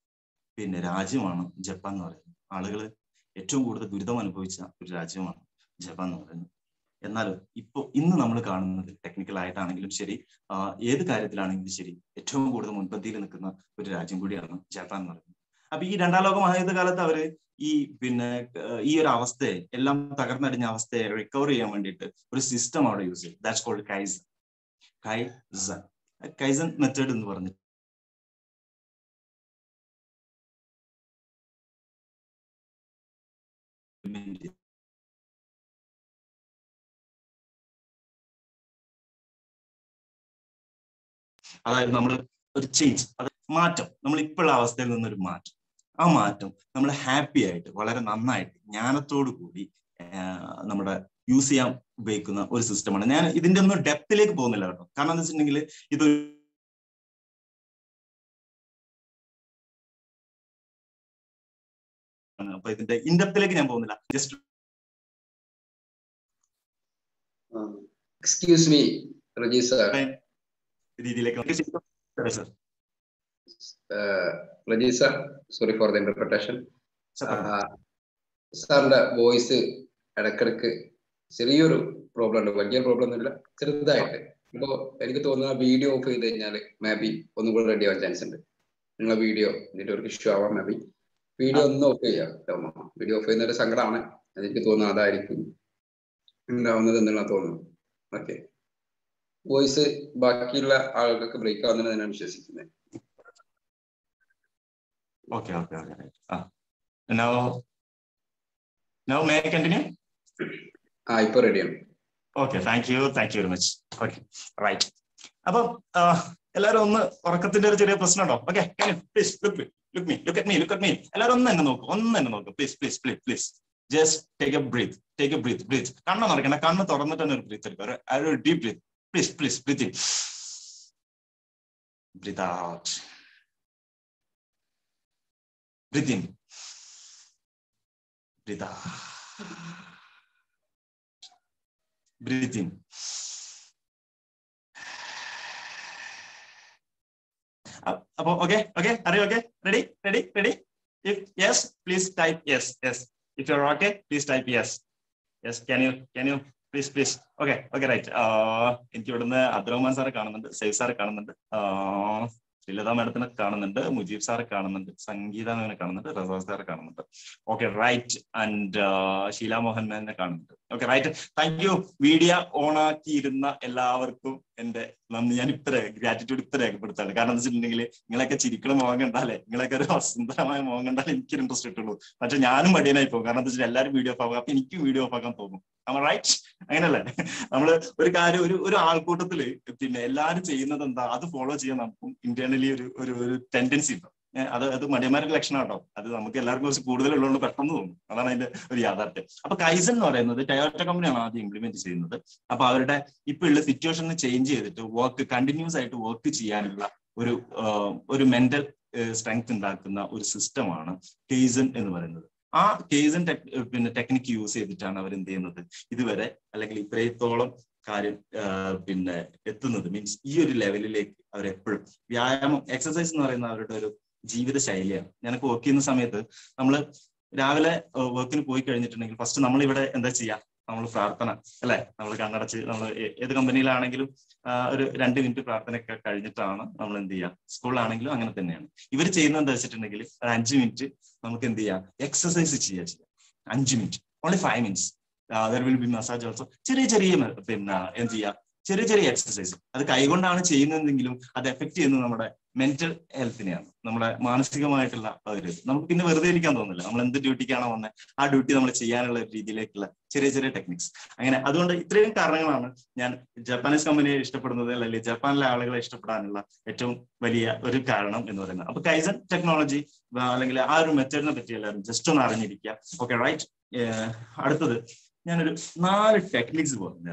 പിന്നെ രാജ്യമാണ് ജപ്പാൻ എന്ന് പറയുന്നത് ആളുകൾ ഏറ്റവും കൂടുതൽ ദുരിതം അനുഭവിച്ച ഒരു രാജ്യമാണ് ജപ്പാൻ എന്ന് പറയുന്നത് എന്നാലും ഇപ്പോൾ ഇന്ന് നമ്മൾ കാണുന്നത് ടെക്നിക്കൽ ആയിട്ടാണെങ്കിലും ശരി ഏത് കാര്യത്തിലാണെങ്കിലും ശരി ഏറ്റവും കൂടുതൽ മുൻപന്തിയിൽ നിൽക്കുന്ന ഒരു രാജ്യം കൂടിയാണ് ജപ്പാൻ എന്ന് പറയുന്നത് അപ്പൊ ഈ രണ്ടാം ലോക മഹായുദ്ധ കാലത്ത് അവര് ഈ പിന്നെ ഈ ഒരു അവസ്ഥയെ എല്ലാം തകർന്നടിഞ്ഞ അവസ്ഥയെ റിക്കവർ ചെയ്യാൻ വേണ്ടിയിട്ട് ഒരു സിസ്റ്റം അവിടെ യൂസ് ചെയ്യും that's called kaizen kaizen kaizen method എന്ന് പറഞ്ഞിട്ട് അതായത് നമ്മൾ ഒരു ചേഞ്ച് അത് മാറ്റം നമ്മൾ ഇപ്പോഴുള്ള അവസ്ഥയിൽ നിന്നൊരു മാറ്റം ആ മാറ്റം നമ്മൾ ഹാപ്പി ആയിട്ട് വളരെ നന്നായിട്ട് ജ്ഞാനത്തോടു കൂടി നമ്മുടെ യൂസ് ചെയ്യാൻ ഉപയോഗിക്കുന്ന ഒരു സിസ്റ്റമാണ് ഞാൻ ഇതിന്റെ ഒന്നും ഡെപ്തിലേക്ക് പോകുന്നില്ല കേട്ടോ കാരണം എന്താ വെച്ചിട്ടുണ്ടെങ്കിൽ ഇത് അപ്പൊ ഇതിന്റെ ഇൻഡെപ്തിലേക്ക് ഞാൻ പോകുന്നില്ല just excuse me Reji sir രീതിയിലേക്ക് sir Reji sir sorry for the interpretation സാറിന്റെ വോയിസ് ഇടക്കിടക്ക് ചെറിയൊരു പ്രോബ്ലം ഉണ്ട് വലിയ പ്രോബ്ലം ഒന്നുമില്ല ചെറുതായിട്ട് ഇപ്പോ എനിക്ക് തോന്നുന്ന വീഡിയോ ഓഫ് ചെയ്ത് കഴിഞ്ഞാൽ മേ ബി ഒന്നും കൂടെ റെഡി ആവാൻ ചാൻസ് ഉണ്ട് നിങ്ങളെ വീഡിയോ ഇതിന്റെ ഒരു ഇഷ്യൂ ആവാം മേ ബി വീഡിയോ ഒന്ന് ഓഫ് ചെയ്യാം വീഡിയോ ഓഫ് ചെയ്യുന്ന ഒരു സങ്കടമാണ് എനിക്ക് തോന്നുന്നു അതായിരിക്കും ഉണ്ടാവുന്നത് എന്നുള്ള തോന്നുന്നു ഓക്കെ വോയിസ് ബാക്കിയുള്ള ആളുകൾക്ക് ബ്രേക്ക് ആവുന്നതിന് ഞാൻ വിശ്വസിക്കുന്നത് okay okay okay ah now now may I continue ah ഇപ്പൊ റെഡിയാണ് okay thank you thank you very much okay right അപ്പം എല്ലാവരും ഒന്ന് ഉറക്കത്തിന്റെ ഒരു ചെറിയ പ്രശ്നം ഉണ്ടോ okay please look look me look at me look at me എല്ലാവരും ഒന്ന് തന്നെ നോക്കും ഒന്ന് തന്നെ നോക്കും please please please please just take a breath take a breath breath കണ്ണ് നടക്കണ്ട കണ്ണ് തുറന്നിട്ട് തന്നെ ഒരു ബ്രീത്ത് എടുക്കുക ഒരു deep breath please please breath in breath out breath in breath out breathe in. അപ്പൊ ഓക്കെ ഓക്കെ അറിയോ okay ready ready ready if yes please type yes yes if you are okay please type yes yes can you can you please please okay okay right എനിക്ക് ഇവിടുന്ന് അബ്ദുറഹ്മാൻ സാറെ കാണുന്നുണ്ട് Saif സാറെ കാണുന്നുണ്ട് ശ്രീലത മാഡത്തിനെ കാണുന്നുണ്ട് മുജീബ് സാറെ കാണുന്നുണ്ട് സംഗീത മാമിനെ കാണുന്നുണ്ട് റസാസ് സാറെ കാണുന്നുണ്ട് okay right and Sheela Mohan മാമിനെ കാണുന്നുണ്ട് okay right thank you video on ആക്കിയിരുന്ന എല്ലാവർക്കും എന്റെ നന്ദി ഞാൻ ഇത്ര ഗ്രാറ്റിറ്റ്യൂഡ് ഇത്ര രേഖപ്പെടുത്താണ് കാരണം എന്താ വെച്ചിട്ടുണ്ടെങ്കിൽ നിങ്ങളൊക്കെ ചിരിക്കണ മുഖം കണ്ടാലേ നിങ്ങളൊക്കെ ഒരു സുന്ദരമായ മുഖം കണ്ടാലേ എനിക്ക് ഇൻട്രസ്റ്റ് കിട്ടുള്ളൂ പക്ഷെ ഞാനും മടിയനായി പോകും കാരണം എന്താ വെച്ചാൽ എല്ലാവരും വീഡിയോ ഓഫ് ആകും അപ്പൊ എനിക്കും വീഡിയോ ഓഫ് ആക്കാൻ തോന്നും നമ്മൾ റൈറ്റ് അങ്ങനല്ലേ നമ്മള് ഒരു കാര്യം ഒരു ഒരു ആൾക്കൂട്ടത്തില് പിന്നെ എല്ലാവരും ചെയ്യുന്നത് എന്താ അത് ഫോളോ ചെയ്യാൻ നമുക്കും ഇന്റേണലി ഒരു ഒരു ഒരു ടെൻഡൻസി ഉണ്ട് അത് അത് മടിയന്മാരുടെ ലക്ഷണം കേട്ടോ അത് നമുക്ക് എല്ലാവർക്കും കുറച്ച് കൂടുതൽ ഉള്ളതുകൊണ്ട് പെട്ടെന്ന് തോന്നും അതാണ് അതിന്റെ ഒരു യാഥാർത്ഥ്യം അപ്പൊ കൈസൺ എന്ന് പറയുന്നത് ടയോട്ട കമ്പനിയാണ് ആദ്യം ഇംപ്ലിമെന്റ് ചെയ്യുന്നത് അപ്പൊ അവരുടെ ഇപ്പൊ ഉള്ള സിറ്റുവേഷനെ ചേഞ്ച് ചെയ്തിട്ട് വർക്ക് കണ്ടിന്യൂസ് ആയിട്ട് വർക്ക് ചെയ്യാനുള്ള ഒരു ഒരു മെന്റൽ സ്ട്രെങ്ത് ഉണ്ടാക്കുന്ന ഒരു സിസ്റ്റമാണ് കേസൺ എന്ന് പറയുന്നത് ആ കേസൺ ടെക് പിന്നെ ടെക്നിക്ക് യൂസ് ചെയ്തിട്ടാണ് അവർ എന്ത് ചെയ്യുന്നത് ഇതുവരെ അല്ലെങ്കിൽ ഇത്രത്തോളം കാര്യം പിന്നെ എത്തുന്നത് മീൻസ് ഈ ഒരു ലെവലിലേക്ക് അവർ എപ്പോഴും വ്യായാമം എക്സസൈസ് എന്ന് പറയുന്ന അവരുടെ ഒരു ജീവിത ശൈലിയാണ് ഞാനൊക്കെ വർക്ക് ചെയ്യുന്ന സമയത്ത് നമ്മൾ രാവിലെ വർക്കിന് പോയി കഴിഞ്ഞിട്ടുണ്ടെങ്കിൽ ഫസ്റ്റ് നമ്മൾ ഇവിടെ എന്താ ചെയ്യാ നമ്മൾ പ്രാർത്ഥന അല്ലെ നമ്മൾ കണ്ണടച്ച് നമ്മൾ ഏത് കമ്പനിയിലാണെങ്കിലും ഒരു രണ്ട് മിനിറ്റ് പ്രാർത്ഥനയൊക്കെ കഴിഞ്ഞിട്ടാണ് നമ്മൾ എന്ത് ചെയ്യുക സ്കൂളിലാണെങ്കിലും അങ്ങനെ തന്നെയാണ് ഇവർ ചെയ്യുന്നത് എന്താ വെച്ചിട്ടുണ്ടെങ്കിൽ ഒരു അഞ്ച് മിനിറ്റ് നമുക്ക് എന്ത് ചെയ്യാം എക്സസൈസ് ചെയ്യുക ചെയ്യാം അഞ്ച് minute only five minutes there will be massage also ചെറിയ ചെറിയ പിന്നെ എന്ത് ചെയ്യുക ചെറിയ ചെറിയ എക്സസൈസ് അത് കൈകൊണ്ടാണ് ചെയ്യുന്നതെങ്കിലും അത് എഫക്ട് ചെയ്യുന്നത് നമ്മുടെ മെന്റൽ ഹെൽത്തിനെയാണ് നമ്മുടെ മാനസികമായിട്ടുള്ള ഒരു നമുക്ക് പിന്നെ വെറുതെ ഇരിക്കാൻ തോന്നില്ല നമ്മൾ എന്ത് ഡ്യൂട്ടിക്കാണോ വന്നത് ആ ഡ്യൂട്ടി നമ്മൾ ചെയ്യാനുള്ള രീതിയിലേക്കുള്ള ചെറിയ ചെറിയ ടെക്നിക്സ് അങ്ങനെ അതുകൊണ്ട് ഇത്രയും കാരണങ്ങളാണ് ഞാൻ ജപ്പാനീസ് കമ്പനിയെ ഇഷ്ടപ്പെടുന്നത് അല്ലെങ്കിൽ ജപ്പാനിലെ ആളുകളെ ഇഷ്ടപ്പെടാനുള്ള ഏറ്റവും വലിയ ഒരു കാരണം എന്ന് പറയുന്നത് അപ്പൊ കൈസൺ ടെക്നോളജി അല്ലെങ്കിൽ ആ ഒരു മെത്തേഡിനെ പറ്റി എല്ലാവരും ജസ്റ്റ് ഒന്ന് അറിഞ്ഞിരിക്കുക ഓക്കെ റൈറ്റ് അടുത്തത് ഞാനൊരു നാല് ടെക്നിക്സ് പറഞ്ഞു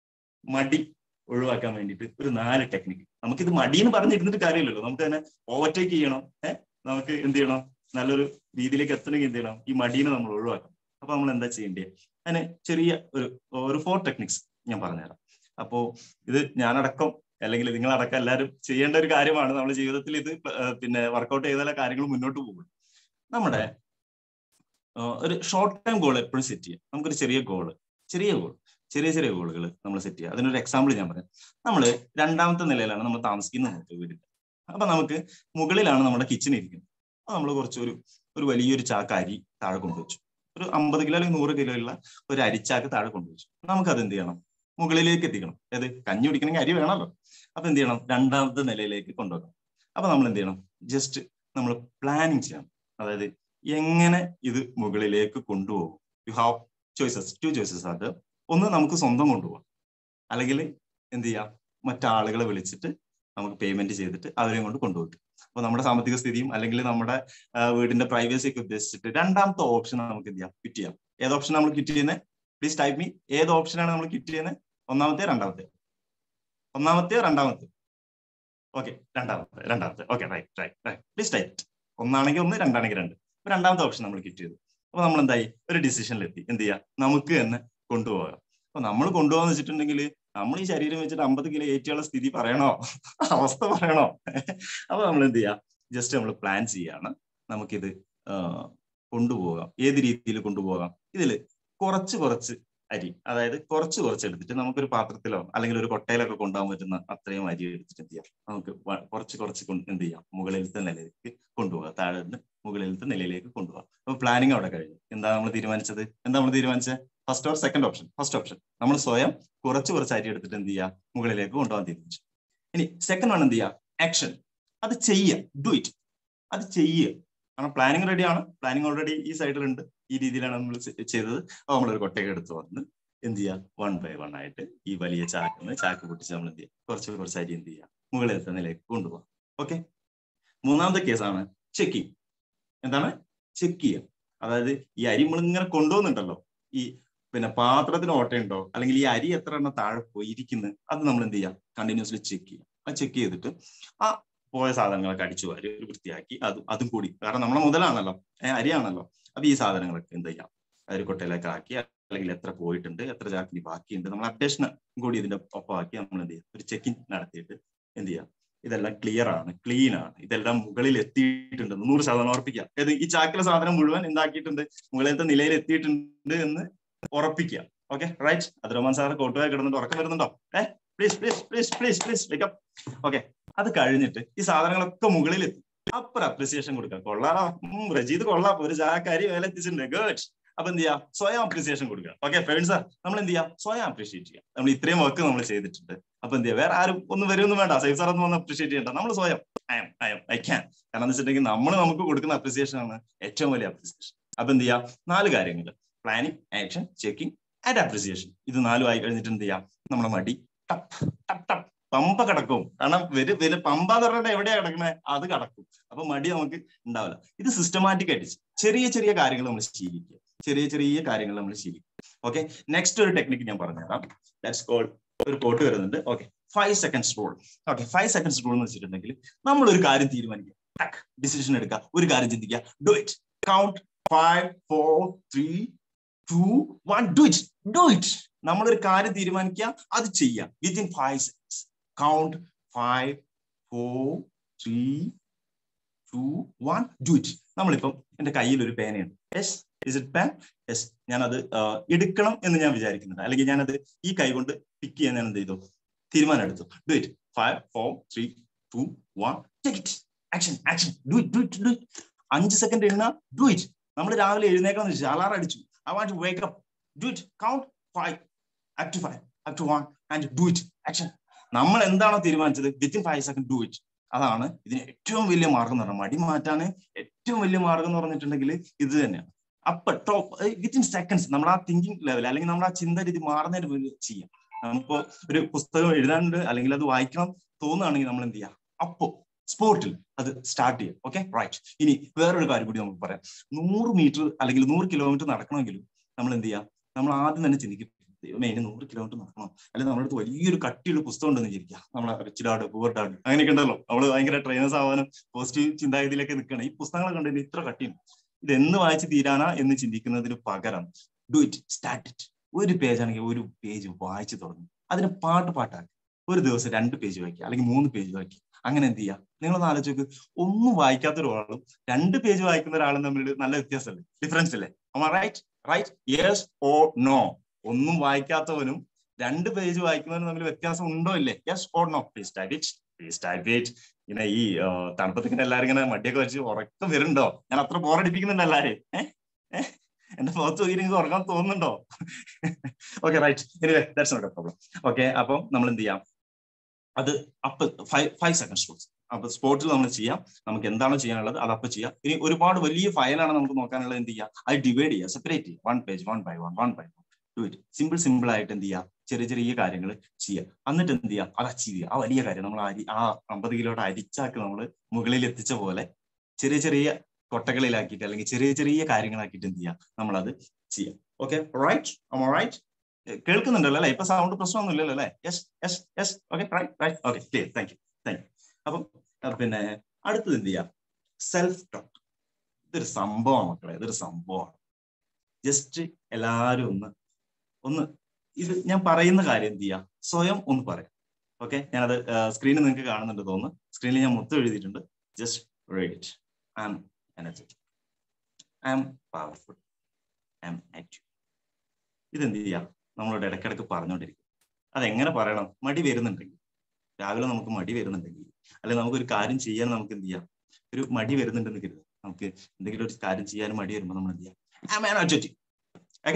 മടി ഒഴിവാക്കാൻ വേണ്ടിയിട്ട് ഒരു നാല് ടെക്നിക്ക് നമുക്കിത് മടി എന്ന് പറഞ്ഞിരുന്നിട്ട് കാര്യമില്ലല്ലോ നമുക്ക് തന്നെ ഓവർടേക്ക് ചെയ്യണം ഏഹ് നമുക്ക് എന്ത് ചെയ്യണം നല്ലൊരു രീതിയിലേക്ക് എത്തണമെങ്കിൽ എന്ത് ചെയ്യണം ഈ മടീനെ നമ്മൾ ഒഴിവാക്കണം അപ്പൊ നമ്മൾ എന്താ ചെയ്യേണ്ടത് അതിന് ചെറിയ ഒരു ഒരു ഫോർ ടെക്നിക്സ് ഞാൻ പറഞ്ഞുതരാം അപ്പോ ഇത് ഞാനടക്കം അല്ലെങ്കിൽ നിങ്ങളടക്കം എല്ലാവരും ചെയ്യേണ്ട ഒരു കാര്യമാണ് നമ്മുടെ ജീവിതത്തിൽ ഇത് പിന്നെ വർക്കൗട്ട് ചെയ്താലേ കാര്യങ്ങൾ മുന്നോട്ട് പോകും നമ്മുടെ ഒരു ഷോർട്ട് ടൈം ഗോൾ എപ്പോഴും സെറ്റ് ചെയ്യാം നമുക്കൊരു ചെറിയ ഗോള് ചെറിയ ഗോൾ ചെറിയ ചെറിയ ഗോളുകൾ നമ്മൾ സെറ്റ് ചെയ്യുക അതിനൊരു എക്സാമ്പിൾ ഞാൻ പറയാം നമ്മൾ രണ്ടാമത്തെ നിലയിലാണ് നമ്മൾ താമസിക്കുന്നത് നമുക്ക് വീടിന്റെ അപ്പൊ നമുക്ക് മുകളിലാണ് നമ്മുടെ കിച്ചൺ ഇരിക്കുന്നത് അപ്പൊ നമ്മൾ കുറച്ച് ഒരു ഒരു വലിയൊരു ചാക്ക് അരി താഴെ കൊണ്ടുവച്ചു ഒരു അമ്പത് കിലോ അല്ലെങ്കിൽ നൂറ് കിലോ ഉള്ള ഒരു അരിച്ചാക്ക് താഴെ കൊണ്ടുവച്ചു നമുക്കത് എന്ത് ചെയ്യണം മുകളിലേക്ക് എത്തിക്കണം അതായത് കഞ്ഞി കുടിക്കണമെങ്കിൽ അരി വേണമല്ലോ അപ്പൊ എന്ത് ചെയ്യണം രണ്ടാമത്തെ നിലയിലേക്ക് കൊണ്ടുവരണം അപ്പൊ നമ്മൾ എന്ത് ചെയ്യണം ജസ്റ്റ് നമ്മൾ പ്ലാനിങ് ചെയ്യണം അതായത് എങ്ങനെ ഇത് മുകളിലേക്ക് കൊണ്ടുപോകും you have choices two choices അത് ഒന്ന് നമുക്ക് സ്വന്തം കൊണ്ടുപോകാം അല്ലെങ്കിൽ എന്ത് ചെയ്യാം മറ്റാളുകളെ വിളിച്ചിട്ട് നമുക്ക് പേയ്മെന്റ് ചെയ്തിട്ട് അവരെയും കൊണ്ട് കൊണ്ടുപോകും അപ്പൊ നമ്മുടെ സാമ്പത്തിക സ്ഥിതിയും അല്ലെങ്കിൽ നമ്മുടെ ആ, വീടിന്റെ പ്രൈവസി ഒക്കെ ഉദ്ദേശിച്ചിട്ട് രണ്ടാമത്തെ ഓപ്ഷൻ നമുക്ക് എന്ത് ചെയ്യാം ക്വിറ്റ് ചെയ്യാം ഏത് ഓപ്ഷൻ നമ്മൾ ക്വിറ്റ് ചെയ്യുന്നത് പ്ലീസ് ടൈപ്പ് മീ ഏത് ഓപ്ഷനാണ് നമ്മൾ ക്വിറ്റ് ചെയ്യുന്നത് ഒന്നാമത്തെ രണ്ടാമത്തെ ഒന്നാമത്തെ രണ്ടാമത്തെ ഓക്കെ രണ്ടാമത്തെ രണ്ടാമത്തെ okay right right right please type ഒന്നാണെങ്കിൽ ഒന്ന് രണ്ടാണെങ്കിൽ രണ്ട് അപ്പൊ രണ്ടാമത്തെ ഓപ്ഷൻ നമ്മൾ ക്വിറ്റ് ചെയ്തു അപ്പൊ നമ്മൾ എന്തായി ഒരു ഡിസിഷനിലെത്തി എന്ത് ചെയ്യാം നമുക്ക് തന്നെ കൊണ്ടുപോകാം അപ്പൊ നമ്മൾ കൊണ്ടുപോകാന്ന് വെച്ചിട്ടുണ്ടെങ്കിൽ നമ്മൾ ഈ ശരീരം വെച്ചിട്ട് അമ്പത് കിലോ ഏറ്റുള്ള സ്ഥിതി പറയണോ അവസ്ഥ പറയണോ അപ്പൊ നമ്മൾ എന്ത് ചെയ്യാം ജസ്റ്റ് നമ്മൾ പ്ലാൻ ചെയ്യാണ് നമുക്കിത് ആ, കൊണ്ടുപോകാം ഏത് രീതിയിൽ കൊണ്ടുപോകാം ഇതില് കുറച്ച് കുറച്ച് അരി അതായത് കുറച്ച് കുറച്ച് എടുത്തിട്ട് നമുക്കൊരു പാത്രത്തിലോ അല്ലെങ്കിൽ ഒരു കൊട്ടയിലൊക്കെ കൊണ്ടുപോകാൻ പറ്റുന്ന അത്രയും അരി എടുത്തിട്ട് എന്ത് ചെയ്യാം നമുക്ക് വ- കുറച്ച് കുറച്ച് കൊണ്ട് എന്ത് ചെയ്യാം മുകളിലത്തെ നിലയിലേക്ക് കൊണ്ടുപോകാം താഴെ നിന്ന് മുകളിലത്തെ നിലയിലേക്ക് കൊണ്ടുപോകാം അപ്പൊ പ്ലാനിങ് അവിടെ കഴിഞ്ഞു എന്താ നമ്മൾ തീരുമാനിച്ചത് എന്താ നമ്മൾ തീരുമാനിച്ചത് first or second option first option നമ്മൾ സ്വയം കുറച്ച് കുറച്ച് അരി എടുത്തിട്ട് എന്ത് ചെയ്യുക മുകളിലേക്ക് കൊണ്ടുപോകാൻ തീരുമാനിച്ചു ഇനി സെക്കൻഡ് വൺ എന്ത് ചെയ്യുക ആക്ഷൻ അത് ചെയ്യുക ഡു ഇറ്റ് അത് ചെയ്യുക കാരണം പ്ലാനിങ് റെഡിയാണ് പ്ലാനിങ് ഓൾറെഡി ഈ സൈഡിലുണ്ട് ഈ രീതിയിലാണ് നമ്മൾ ചെയ്തത് അപ്പൊ നമ്മളൊരു കൊട്ടയൊക്കെ എടുത്ത് വന്ന് എന്ത് ചെയ്യുക വൺ ബൈ വൺ ആയിട്ട് ഈ വലിയ ചാക്കിന്ന് ചാക്ക് പൊട്ടിച്ച് നമ്മൾ എന്ത് ചെയ്യുക കുറച്ച് കുറച്ച് അരി എന്ത് ചെയ്യുക മുകളിലത്തെ നിലയ്ക്ക് കൊണ്ടുപോകാം ഓക്കെ മൂന്നാമത്തെ കേസാണ് ചെക്കിങ് എന്താണ് ചെക്ക് ചെയ്യുക അതായത് ഈ അരി നമ്മൾ ഇങ്ങനെ കൊണ്ടുപോകുന്നുണ്ടല്ലോ ഈ പിന്നെ പാത്രത്തിന് ഓട്ടയുണ്ടോ അല്ലെങ്കിൽ ഈ അരി എത്ര എണ്ണം താഴെ പോയിരിക്കുന്നത് അത് നമ്മൾ എന്ത് ചെയ്യാം കണ്ടിന്യൂസ്ലി ചെക്ക് ചെയ്യാം അത് ചെക്ക് ചെയ്തിട്ട് ആ പോയ സാധനങ്ങളൊക്കെ അടിച്ചു വാരി ഒരു വൃത്തിയാക്കി അത് അതും കൂടി കാരണം നമ്മളെ മുതലാണല്ലോ ഏഹ് അരിയാണല്ലോ അപ്പൊ ഈ സാധനങ്ങളൊക്കെ എന്ത് ചെയ്യാം ഒരു കൊട്ടയിലേക്ക് ആക്കി അല്ലെങ്കിൽ എത്ര പോയിട്ടുണ്ട് എത്ര ചാക്കിന് ബാക്കിയുണ്ട് നമ്മൾ അപ്ഡേഷൻ കൂടി ഇതിന്റെ ഒപ്പമാക്കി നമ്മൾ എന്ത് ചെയ്യാം ഒരു ചെക്കിങ് നടത്തിയിട്ട് എന്ത് ചെയ്യാം ഇതെല്ലാം ക്ലിയർ ആണ് ക്ലീൻ ആണ് ഇതെല്ലാം മുകളിൽ എത്തിയിട്ടുണ്ട് നൂറ് ശതമാനം ഉറപ്പിക്കുക ഏത് ഈ ചാക്കിലെ സാധനം മുഴുവൻ എന്താക്കിയിട്ടുണ്ട് മുകളിലത്തെ നിലയിൽ എത്തിയിട്ടുണ്ട് എന്ന് ഉറപ്പിക്കുക ഓക്കെ റൈറ്റ് അത് റോമാൻ സാറ് കോട്ടുമായി കിടന്നിട്ട് ഉറക്കം വരുന്നുണ്ടോ ഏ please please please please please wake up okay അത് കഴിഞ്ഞിട്ട് ഈ സാധനങ്ങളൊക്കെ മുകളിൽ എത്തി അപ്പർ അപ്രിസിയേഷൻ കൊടുക്കുക കൊള്ളാലോ ഉം റജീത് കൊള്ളാം ഒരു ചാക്കാരി വേല എത്തിച്ചിട്ടുണ്ട് ഗുഡ് അപ്പൊ എന്ത് ചെയ്യാം സ്വയം അപ്രിസിയേഷൻ കൊടുക്കുക ഓക്കെ ഫ്രണ്ട്സ് സാർ നമ്മൾ എന്ത് ചെയ്യാം സ്വയം അപ്രീഷിയേറ്റ് ചെയ്യാം നമ്മൾ ഇത്രയും വർക്ക് നമ്മൾ ചെയ്തിട്ടുണ്ട് അപ്പൊ എന്ത് ചെയ്യാം വേറെ ആരും ഒന്നും വരുമൊന്നും വേണ്ട സൈഫ് സാർ ഒന്നും വന്ന് അപ്രീഷിയേറ്റ് ചെയ്യണ്ട നമ്മൾ സ്വയം I'm I'm I can കാരണം എന്ന് വെച്ചിട്ടുണ്ടെങ്കിൽ നമ്മൾ നമുക്ക് കൊടുക്കുന്ന അപ്രിസിയേഷൻ ആണ് ഏറ്റവും വലിയ അപ്രിസിയേഷൻ അപ്പൊ എന്ത് ചെയ്യാം നാല് കാര്യങ്ങൾ planning action checking and appreciation ഇത് നാലും ആയി കഴിഞ്ഞിട്ട് എന്ത് ചെയ്യാം നമ്മുടെ മടി ടപ്പ് ടപ്പ് ടപ്പ് പമ്പ കിടക്കും കാരണം വര് വര് പമ്പ എന്ന് പറഞ്ഞാൽ എവിടെയാ കിടക്കണേ അത് കിടക്കും അപ്പൊ മടി നമുക്ക് ഉണ്ടാവില്ല ഇത് സിസ്റ്റമാറ്റിക് ആയിട്ട് ചെറിയ ചെറിയ കാര്യങ്ങൾ നമ്മൾ ശീലിക്കുക ചെറിയ ചെറിയ കാര്യങ്ങൾ നമ്മൾ ശീലിക്കുക ഓക്കെ നെക്സ്റ്റ് ഒരു ടെക്നിക്ക് ഞാൻ പറഞ്ഞുതരാം ലെറ്റ്സ് കോൾ ഒരു കോട്ട് വരുന്നുണ്ട് okay five seconds rule okay five seconds rule എന്ന് വെച്ചിട്ടുണ്ടെങ്കിൽ നമ്മൾ ഒരു കാര്യം തീരുമാനിക്കുക ടക്ക് ഡിസിഷൻ എടുക്കുക ഒരു കാര്യം ചിന്തിക്കുക do it count five four three two one do it do it നമ്മളൊരു കാര്യം തീരുമാനിക്കുക അത് ചെയ്യാം within five seconds count five four three two one do it നമ്മളിപ്പം എന്റെ കയ്യിൽ ഒരു പേനയുണ്ട് yes is it pen yes ഞാനത് എടുക്കണം എന്ന് ഞാൻ വിചാരിക്കുന്നുണ്ട് അല്ലെങ്കിൽ ഞാനത് ഈ കൈ കൊണ്ട് പിക്ക് ചെയ്യാൻ ഞാൻ എന്ത് ചെയ്തു തീരുമാനം എടുത്തു do it five four three two one take it action action do it do it do it അഞ്ച് സെക്കൻഡ് എണ്ണ ഡു ഇറ്റ് നമ്മൾ രാവിലെ എഴുന്നേക്കണം വെച്ചാൽ അലാറം അടിച്ചു I want to wake up do it count five up two five up two one and do it action നമ്മൾ എന്താണോ തീരുമാനിച്ചത് within five second do it അതാണ് ഇതിന് ഏറ്റവും വലിയ മാർഗം എന്ന് പറഞ്ഞാൽ മടി മാറ്റാന് ഏറ്റവും വലിയ മാർഗം എന്ന് പറഞ്ഞിട്ടുണ്ടെങ്കിൽ ഇത് തന്നെയാണ് അപ്പൊ ടോപ്പ് വിത്തിൻ സെക്കൻഡ്സ് നമ്മൾ ആ തിങ്കിങ് ലെവൽ അല്ലെങ്കിൽ നമ്മൾ ആ ചിന്ത രീതി മാറുന്നതിന് മുന്നിൽ ചെയ്യാം നമുക്കിപ്പോ ഒരു പുസ്തകം എഴുതാനുണ്ട് അല്ലെങ്കിൽ അത് വായിക്കണം തോന്നുകയാണെങ്കിൽ നമ്മൾ എന്ത് ചെയ്യാം അപ്പോ സ്പോർട്ടിൽ അത് സ്റ്റാർട്ട് ചെയ്യാം ഓക്കെ റൈറ്റ് ഇനി വേറൊരു കാര്യം കൂടി നമുക്ക് പറയാം നൂറ് മീറ്റർ അല്ലെങ്കിൽ നൂറ് കിലോമീറ്റർ നടക്കണമെങ്കിലും നമ്മൾ എന്ത് ചെയ്യാം നമ്മൾ ആദ്യം തന്നെ ചിന്തിക്കും ദൈവമേ ഇനി നൂറ് കിലോമീറ്റർ നടക്കണം അല്ലെങ്കിൽ നമ്മുടെ അടുത്ത് വലിയൊരു കട്ടിയുള്ള പുസ്തകം ഉണ്ടെന്ന് വിചാരിക്കുക നമ്മളെ റിച്ച് ഡാഡ് പുവർ ഡാഡ് അങ്ങനെയൊക്കെ ഉണ്ടല്ലോ നമ്മള് ഭയങ്കര ട്രെയിനേഴ്സ് ആവാനും പോസിറ്റീവ് ചിന്താഗതിയിലൊക്കെ നിൽക്കണം ഈ പുസ്തകങ്ങളെ കണ്ടതിന് ഇത്ര കട്ടിയുണ്ട് ഇത് എന്ന് വായിച്ച് തീരാനാ എന്ന് ചിന്തിക്കുന്നതിന് പകരം ഡു ഇറ്റ് സ്റ്റാർട്ട് ഇറ്റ് ഒരു പേജ് ആണെങ്കിൽ ഒരു പേജ് വായിച്ചു തുടങ്ങും അതിന് പാട്ട് പാട്ടാക്കി ഒരു ദിവസം രണ്ട് പേജ് വായിക്കുക അല്ലെങ്കിൽ മൂന്ന് പേജ് വായിക്കുക അങ്ങനെ എന്ത് ചെയ്യുക നിങ്ങളൊന്ന് ആലോചിച്ച് ഒന്നും വായിക്കാത്ത ഒരാളും രണ്ട് പേജ് വായിക്കുന്ന ഒരാളും തമ്മിൽ നല്ല വ്യത്യാസമല്ലേ ഡിഫറൻസ് അല്ലേ right right yes or no ഒന്നും വായിക്കാത്തവനും രണ്ട് പേജ് വായിക്കുന്നവനും തമ്മിൽ വ്യത്യാസം ഉണ്ടോ ഇല്ലേ yes or no please type it please type it ഇങ്ങനെ ഈ തണുപ്പത്തിങ്ങനെ എല്ലാവരും ഇങ്ങനെ മടിയൊക്കെ വെച്ച് ഉറക്കം വരുന്നുണ്ടോ ഞാൻ അത്ര ബോറടിപ്പിക്കുന്നുണ്ട് എല്ലാരെയും ഏഹ് എന്റെ മുഖത്ത് നോക്കി നിങ്ങൾക്ക് ഉറങ്ങാൻ തോന്നുന്നുണ്ടോ okay right anyway that's not a problem okay അപ്പം നമ്മൾ എന്ത് ചെയ്യാം അത് up five five seconds rules അപ്പൊ സ്പോർട്ടിൽ നമ്മൾ ചെയ്യാം നമുക്ക് എന്താണോ ചെയ്യാനുള്ളത് അത് അപ്പൊ ചെയ്യാം ഇനി ഒരുപാട് വലിയ ഫയലാണ് നമുക്ക് നോക്കാനുള്ളത് എന്ത് ചെയ്യാം അത് ഡിവൈഡ് ചെയ്യുക സെപ്പറേറ്റ് ചെയ്യുക one page one by one one by one do it simple simple ആയിട്ട് എന്ത് ചെയ്യുക ചെറിയ ചെറിയ കാര്യങ്ങൾ ചെയ്യുക എന്നിട്ട് എന്ത് ചെയ്യുക അത് അച്ചീവ് ചെയ്യുക ആ വലിയ കാര്യം നമ്മൾ അരി ആ അമ്പത് കിലോയുടെ അരിച്ചാക്ക് നമ്മൾ മുകളിൽ എത്തിച്ച പോലെ ചെറിയ ചെറിയ കൊട്ടകളിലാക്കിയിട്ട് അല്ലെങ്കിൽ ചെറിയ ചെറിയ കാര്യങ്ങളാക്കിയിട്ട് എന്ത് ചെയ്യുക നമ്മളത് ചെയ്യാം ഓക്കെ റൈറ്റ് റൈറ്റ് കേൾക്കുന്നുണ്ടല്ലോ അല്ലെ ഇപ്പൊ സൗണ്ട് പ്രശ്നമൊന്നുമില്ലല്ലോ അല്ലെ yes yes yes okay right right okay clear thank you thank you അപ്പം അഹ് പിന്നെ അടുത്തത് എന്ത് ചെയ്യാം സെൽഫ് ടോക്ക് ഇതൊരു സംഭവമാണ് മക്കളെ ഇതൊരു സംഭവമാണ് ജസ്റ്റ് എല്ലാവരും ഒന്ന് ഒന്ന് ഇത് ഞാൻ പറയുന്ന കാര്യം എന്ത് ചെയ്യാം സ്വയം ഒന്ന് പറയാം ഓക്കെ ഞാനത് സ്ക്രീനിൽ നിങ്ങൾക്ക് കാണുന്നുണ്ട് തോന്നുന്നു സ്ക്രീനിൽ ഞാൻ മൊത്തം എഴുതിയിട്ടുണ്ട് just read it I'm energetic I'm powerful I'm active ഇതെന്ത് ചെയ്യാം നമ്മളോട് ഇടയ്ക്കിടയ്ക്ക് പറഞ്ഞുകൊണ്ടിരിക്കും അതെങ്ങനെ പറയണം മടി വരുന്നുണ്ടെങ്കിൽ രാവിലെ നമുക്ക് മടി വരുന്നുണ്ടെങ്കിൽ അല്ലെങ്കിൽ നമുക്ക് ഒരു കാര്യം ചെയ്യാൻ നമുക്ക് എന്ത് ചെയ്യാം ഒരു മടി വരുന്നുണ്ടെന്ന് കരുതുക നമുക്ക് എന്തെങ്കിലും ഒരു കാര്യം ചെയ്യാൻ മടി വരുമ്പോൾ നമ്മൾ എന്ത് ചെയ്യാം I'm energetic okay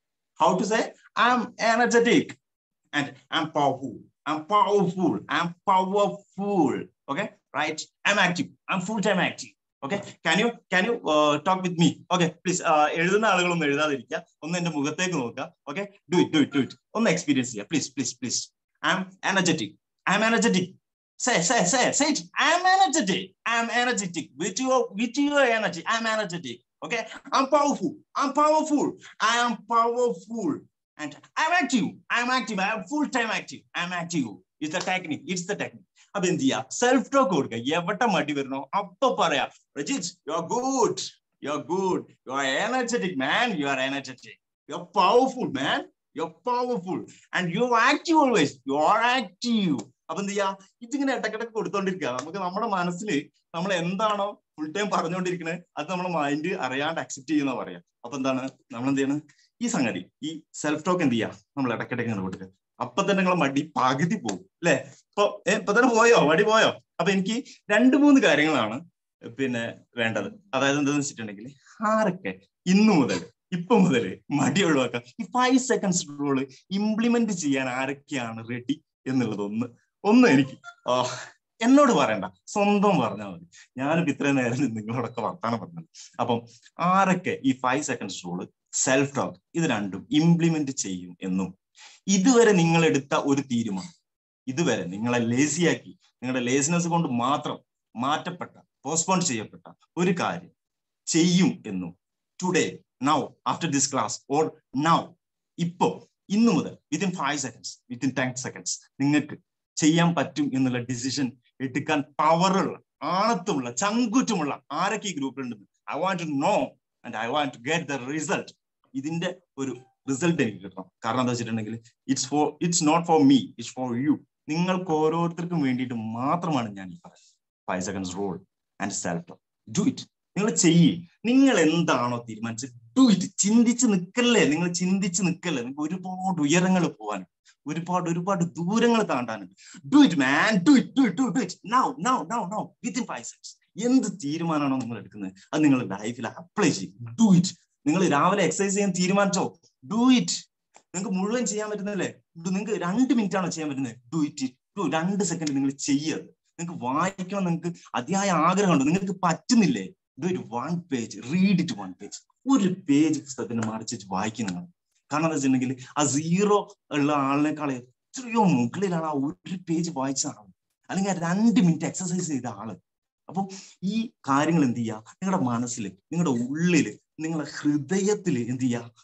how to say I'm energetic and I'm powerful I'm powerful I'm powerful okay right I'm active I'm full time active okay can you can you talk with me okay please എഴുതുന്ന ആളുകളൊന്നും എഴുതാതിരിക്കുക ഒന്ന് എന്റെ മുഖത്തേക്ക് നോക്കുക okay do it do it do it ഒന്ന് experience ചെയ്യുക please please please I'm energetic I'm energetic Say, say, say, say it. I'm energetic. I'm energetic. With your, with your energy, I'm energetic. Okay? I'm powerful. I'm powerful. I am powerful. And I'm active. I'm active. I'm full-time active. I'm active. It's the technique. It's the technique. അപ്പൊ എന്ത് ചെയ്യാ self talk കൊടുക്കുക എവിടെ മടി വരണോ അപ്പൊ പറയാ Rajith you are good you are good you are energetic man you are energetic you are powerful man you are powerful and you are active always you are active അപ്പൊ എന്ത് ചെയ്യാ ഇതിങ്ങനെ ഇടക്കിടക്ക് കൊടുത്തോണ്ടിരിക്കുക നമുക്ക് നമ്മുടെ മനസ്സിൽ നമ്മൾ എന്താണോ ഫുൾ ടൈം പറഞ്ഞുകൊണ്ടിരിക്കുന്നത് അത് നമ്മുടെ മൈൻഡ് അറിയാണ്ട് അക്സെപ്റ്റ് ചെയ്യുന്ന പറയാം അപ്പൊ എന്താണ് നമ്മൾ എന്ത് ചെയ്യണം ഈ സംഗതി ഈ സെൽഫ് ടോക്ക് എന്ത് ചെയ്യാ നമ്മൾ ഇടക്കിടക്ക് ഇങ്ങനെ കൊടുക്കുക അപ്പൊ തന്നെ നിങ്ങളെ മടി പകുതി പോകും അല്ലെ ഇപ്പൊ ഏ, ഇപ്പൊ തന്നെ പോയോ മടി പോയോ അപ്പൊ എനിക്ക് രണ്ട് മൂന്ന് കാര്യങ്ങളാണ് പിന്നെ വേണ്ടത് അതായത് എന്താന്ന് വെച്ചിട്ടുണ്ടെങ്കിൽ ആരൊക്കെ ഇന്നു മുതൽ ഇപ്പൊ മുതൽ മടി ഒഴിവാക്കാം ഈ ഫൈവ് സെക്കൻഡ്സ് റൂള് ഇംപ്ലിമെന്റ് ചെയ്യാൻ ആരൊക്കെയാണ് റെഡി എന്നുള്ളത് ഒന്ന് ഒന്ന് എനിക്ക് ആ, എന്നോട് പറയണ്ട സ്വന്തം പറഞ്ഞാൽ മതി ഞാനിപ്പോ ഇത്രയും നേരം നിങ്ങളോടൊക്കെ വർത്താനം പറഞ്ഞത് അപ്പം ആരൊക്കെ ഈ five seconds rule self talk ഇത് രണ്ടും ഇംപ്ലിമെന്റ് ചെയ്യും എന്നും ഇതുവരെ നിങ്ങൾ എടുത്ത ഒരു തീരുമാനം ഇതുവരെ നിങ്ങളെ ലേസിയാക്കി നിങ്ങളുടെ ലേസിനെസ് കൊണ്ട് മാത്രം മാറ്റപ്പെട്ട പോസ്റ്റ്പോൺ ചെയ്യപ്പെട്ട ഒരു കാര്യം ചെയ്യും എന്നും today now after this class or now ഇപ്പോ ഇന്നു മുതൽ within five seconds within ten seconds നിങ്ങൾക്ക് ചെയ്യാൻ പറ്റും എന്നുള്ള ഡിസിഷൻ എടുക്കാൻ പവറുള്ള ആണത്തുമുള്ള ചങ്കുറ്റുമുള്ള ആരൊക്കെ ഈ ഗ്രൂപ്പിലുണ്ടെന്ന് I want to know and I want to get the result ഇതിന്റെ ഒരു റിസൾട്ട് എനിക്ക് കിട്ടണം കാരണം എന്താ വെച്ചിട്ടുണ്ടെങ്കിൽ it's for it's not for me it's for you നിങ്ങൾക്ക് ഓരോരുത്തർക്കും വേണ്ടിയിട്ട് മാത്രമാണ് ഞാൻ ഈ പറയുന്നത് five seconds rule and self do it നിങ്ങൾ ചെയ്യേ നിങ്ങൾ എന്താണോ തീരുമാനിച്ചത് ഡു ഇറ്റ് ചിന്തിച്ച് നിൽക്കല്ലേ നിങ്ങൾ ചിന്തിച്ച് നിൽക്കല്ലേ നിങ്ങൾക്ക് ഒരുപാട് ഉയരങ്ങൾ പോകാൻ ഒരുപാട് ഒരുപാട് ദൂരങ്ങൾ താണ്ടാനുണ്ട് do it man do it do it do it now now now now within five seconds എന്ത് തീരുമാനമാണോ നിങ്ങൾ എടുക്കുന്നത് അത് നിങ്ങൾ ലൈഫിൽ അപ്ലൈ ചെയ്യും ഡു ഇറ്റ് നിങ്ങൾ രാവിലെ എക്സസൈസ് ചെയ്യാൻ തീരുമാനിച്ചോ ഡു ഇറ്റ് നിങ്ങൾക്ക് മുഴുവൻ ചെയ്യാൻ പറ്റുന്നില്ലേ നിങ്ങൾക്ക് രണ്ട് മിനിറ്റ് ആണോ ചെയ്യാൻ പറ്റുന്നത് ഡു ഇറ്റ് ഡു രണ്ട് സെക്കൻഡ് നിങ്ങൾ ചെയ്യത് നിങ്ങൾക്ക് വായിക്കണം നിങ്ങൾക്ക് അതിയായ ആഗ്രഹമുണ്ട് നിങ്ങൾക്ക് പറ്റുന്നില്ലേ do it one page read it one page ഒരു പേജ് പുസ്തകത്തിന് മറിച്ചിട്ട് വായിക്കും നിങ്ങൾ കാരണം എന്താ വെച്ചിട്ടുണ്ടെങ്കിൽ ആ സീറോ ഉള്ള ആളിനേക്കാൾ എത്രയോ മുകളിലാണ് ആ ഒരു പേജ് വായിച്ച ആള് അല്ലെങ്കിൽ ആ രണ്ട് മിനിറ്റ് എക്സസൈസ് ചെയ്ത ആള് അപ്പൊ ഈ കാര്യങ്ങൾ എന്ത് ചെയ്യുക നിങ്ങളുടെ മനസ്സിൽ നിങ്ങളുടെ ഉള്ളില് നിങ്ങളുടെ ഹൃദയത്തിൽ എന്ത് ചെയ്യുക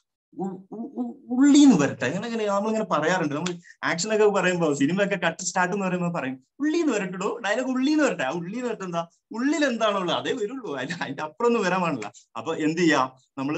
ഉള്ളിന്ന് വരട്ടെ അങ്ങനെ ഇങ്ങനെ നമ്മളിങ്ങനെ പറയാറുണ്ട് നമ്മൾ ആക്ഷൻ ഒക്കെ പറയുമ്പോൾ സിനിമയൊക്കെ കട്ട് സ്റ്റാർട്ട് എന്ന് പറയുമ്പോൾ പറയും ഉള്ളിന്ന് വരട്ടിടോ ഡയലോഗ് ഉള്ളിന്ന് വരട്ടെ ആ ഉള്ളിന്ന് വരട്ടെ എന്താ ഉള്ളിൽ എന്താണുള്ളത് അതേ വരുള്ളൂ അതിന് അതിന്റെ അപ്പുറം ഒന്നും വരാൻ പാടില്ല അപ്പൊ എന്ത് ചെയ്യാം നമ്മള്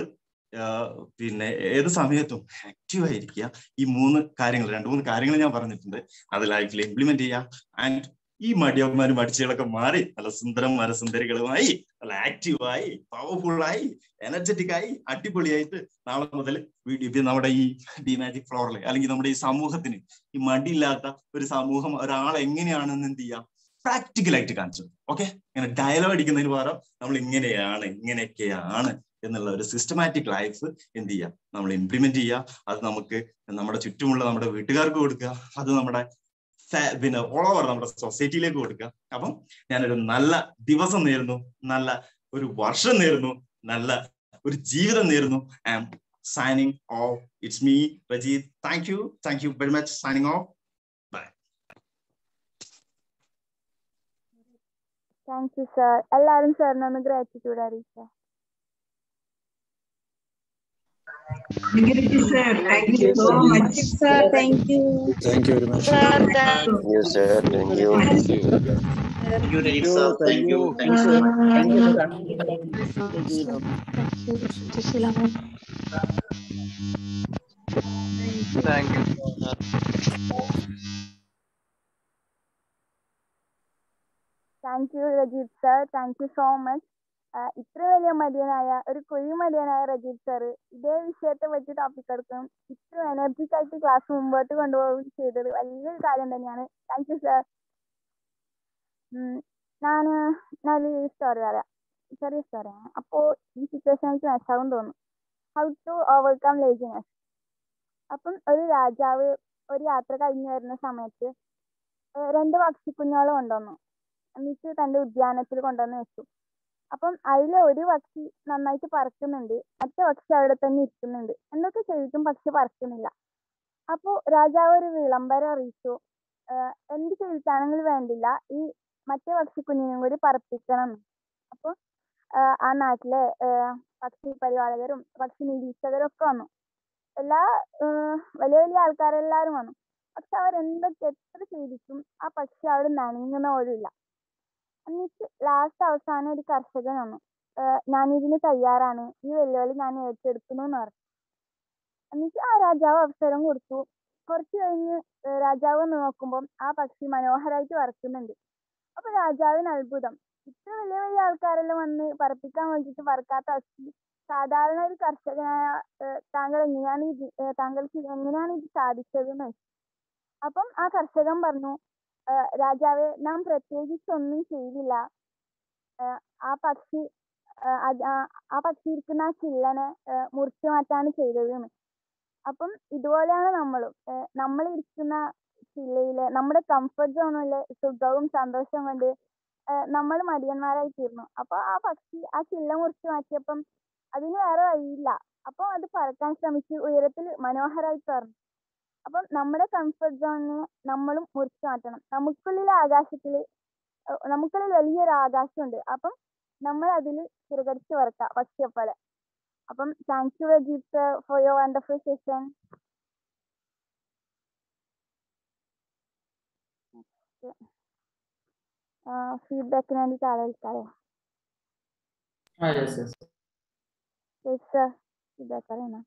പിന്നെ ഏത് സമയത്തും ആക്റ്റീവ് ആയിരിക്കുക ഈ മൂന്ന് കാര്യങ്ങൾ രണ്ട് മൂന്ന് കാര്യങ്ങൾ ഞാൻ പറഞ്ഞിട്ടുണ്ട് അത് ലൈഫിൽ ഇംപ്ലിമെന്റ് ചെയ്യുക ആൻഡ് ഈ മടിയന്മാരും മടിച്ചുകളൊക്കെ മാറി നല്ല സുന്ദരന്മാരെ സുന്ദരികളുമായി നല്ല ആക്റ്റീവായി പവർഫുള്ളായി എനർജറ്റിക് ആയി അടിപൊളിയായിട്ട് നാളെ മുതൽ വീഡിയോ നമ്മുടെ ഈ ഡി മാജിക് ഫ്ലോറിൽ അല്ലെങ്കിൽ നമ്മുടെ ഈ സമൂഹത്തിന് ഈ മടിയില്ലാത്ത ഒരു സമൂഹം ഒരാൾ എങ്ങനെയാണെന്ന് എന്ത് ചെയ്യാം പ്രാക്ടിക്കലായിട്ട് കാണിച്ചു ഓക്കെ ഇങ്ങനെ ഡയലോഗ് അടിക്കുന്നതിന് പകരം നമ്മൾ ഇങ്ങനെയാണ് ഇങ്ങനെയൊക്കെയാണ് എന്നുള്ള ഒരു സിസ്റ്റമാറ്റിക് ലൈഫ് എന്ത് ചെയ്യുക നമ്മൾ ഇംപ്ലിമെന്റ് ചെയ്യുക അത് നമുക്ക് നമ്മുടെ ചുറ്റുമുള്ള നമ്മുടെ വീട്ടുകാർക്ക് കൊടുക്കുക അത് നമ്മുടെ പിന്നെ ഓൾ ഓവർ നമ്മുടെ സൊസൈറ്റിയിലേക്ക് കൊടുക്കുക അപ്പം ഞാനൊരു നല്ല ദിവസം നേരുന്നു നല്ല ഒരു വർഷം നേരുന്നു നല്ല ഒരു ജീവിതം നേരുന്നു I am signing off. It's me, Rajit. Thank you. Thank you very much. Signing off. Bye. Thank you sir എല്ലാവരും സാറിനൊന്ന് ഗ്രാറ്റിറ്റ്യൂഡ് അറിയിച്ചേ Thank you, sir. Thank you so much. Sir, thank you. Thank you very much. Sir, thank Thank you, sir. Thank you. Thank you. Thank you, Rajit sir. Thank you. Thank you so much. Thank you, sir. Thank you. Thank you Rajeeth sir thank you so much ഇത്ര വലിയ മടിയനായ ഒരു കുഴി മടിയനായ രജീത് sir ഇതേ വിഷയത്തെ പറ്റി topic എടുക്കും ഇത്ര energetic ആയിട്ട് ക്ലാസ് മുമ്പോട്ട് കൊണ്ടുപോവുകയും ചെയ്തത് വലിയൊരു കാര്യം തന്നെയാണ് താങ്ക് യു സർ ഞാൻ നല്ലൊരു സ്റ്റോറി പറയാം ചെറിയ സ്റ്റോറിയാണ് അപ്പോൾ ഈ സിറ്റുവേഷൻ എനിക്ക് മനസ്സിലാവും തോന്നുന്നു ഹൗ ടു ഓവർകം ലേസിനെസ് അപ്പം ഒരു രാജാവ് ഒരു യാത്ര കഴിഞ്ഞു വരുന്ന സമയത്ത് ഏഹ് രണ്ട് പക്ഷിക്കുഞ്ഞുങ്ങൾ കൊണ്ടുവന്നു എന്നിട്ട് തന്റെ ഉദ്യാനത്തിൽ കൊണ്ടുവന്ന് വെച്ചു അപ്പം അതിൽ ഒരു പക്ഷി നന്നായിട്ട് പറക്കുന്നുണ്ട് മറ്റേ പക്ഷി അവിടെ തന്നെ ഇരിക്കുന്നുണ്ട് എന്തൊക്കെ ചെയ്തിട്ടും പക്ഷി പറക്കുന്നില്ല അപ്പോൾ രാജാവ് ഒരു വിളംബരം അറിയിച്ചു ആഹ് എന്ത് ചെയ്തിട്ടാണെങ്കിലും വേണ്ടില്ല ഈ മറ്റേ പക്ഷിക്കുഞ്ഞിനെയും കൂടി പറപ്പിക്കണം അപ്പോൾ ആ നാട്ടിലെ ആഹ് പക്ഷി പരിപാലകരും പക്ഷി നിരീക്ഷകരും ഒക്കെ വന്നു എല്ലാ ആഹ് വലിയ വലിയ ആൾക്കാരെല്ലാവരും വന്നു പക്ഷെ അവരെന്തൊക്കെ എത്ര ചെയ്തിട്ടും ആ പക്ഷി അവിടെ നനയുന്ന പോലും ഇല്ല എന്നിട്ട് ലാസ്റ്റ് അവസാനം ഒരു കർഷകൻ വന്നു ആഹ് ഞാനിതിന് തയ്യാറാണ് ഈ വെല്ലുവിളി ഞാൻ ഏറ്റെടുക്കുന്നു എന്ന് പറഞ്ഞു എന്നിട്ട് ആ രാജാവ് അവസരം കൊടുത്തു കുറച്ച് കഴിഞ്ഞ് ഏഹ് രാജാവ് വന്ന് നോക്കുമ്പോൾ ആ പക്ഷി മനോഹരമായിട്ട് പറക്കുന്നുണ്ട് അപ്പൊ രാജാവിന് അത്ഭുതം ഇത്ര വലിയ വലിയ ആൾക്കാരെല്ലാം വന്ന് പറപ്പിക്കാൻ വേണ്ടിയിട്ട് പറക്കാത്ത പക്ഷി സാധാരണ ഒരു കർഷകനായ ഏഹ് താങ്കൾ എങ്ങനെയാണ് ഇത് ഏഹ് താങ്കൾക്ക് ഇത് എങ്ങനെയാണ് ഇത് സാധിച്ചത് എന്ന് ചോദിച്ചു അപ്പം ആ കർഷകൻ പറഞ്ഞു "ഏഹ് രാജാവേ നാം പ്രത്യേകിച്ച് ഒന്നും ചെയ്തില്ല ഏഹ് ആ പക്ഷി ഏഹ് അത് ആ- ആ പക്ഷി ഇരിക്കുന്ന ആ ചില്ലനെ ഏഹ് മുറിച്ചു മാറ്റാണ് ചെയ്തത് എന്ന് അപ്പം ഇതുപോലെയാണ് നമ്മളും ഏഹ് നമ്മൾ ഇരിക്കുന്ന ചില്ലയിലെ നമ്മുടെ കംഫർട്ട് സോണിലെ സുഖവും സന്തോഷവും കൊണ്ട് നമ്മൾ മടിയന്മാരായി തീർന്നു അപ്പൊ ആ പക്ഷി ആ ചില്ല മുറിച്ചു മാറ്റിയപ്പം അതിന് വേറെ വഴിയില്ല അപ്പൊ അത് പറക്കാൻ ശ്രമിച്ച് ഉയരത്തിൽ മനോഹരമായി പറഞ്ഞു അപ്പം നമ്മുടെ കംഫർട്ട് സോണിനെ നമ്മളും മുറിച്ചു മാറ്റണം നമുക്കുള്ളിലെ ആകാശത്തിൽ നമുക്കുള്ളിൽ വലിയൊരു ആകാശമുണ്ട് അപ്പം നമ്മൾ അതിൽ ചിറകടിച്ച് വരക്കാം പക്ഷിയെ പോലെ അപ്പം thank you Rajith for your wonderful session ഫീഡ്ബാക്കിന് വേണ്ടി താഴെ വിളിക്കാതെ Ah, yes, yes. Sir feedback അറിയണം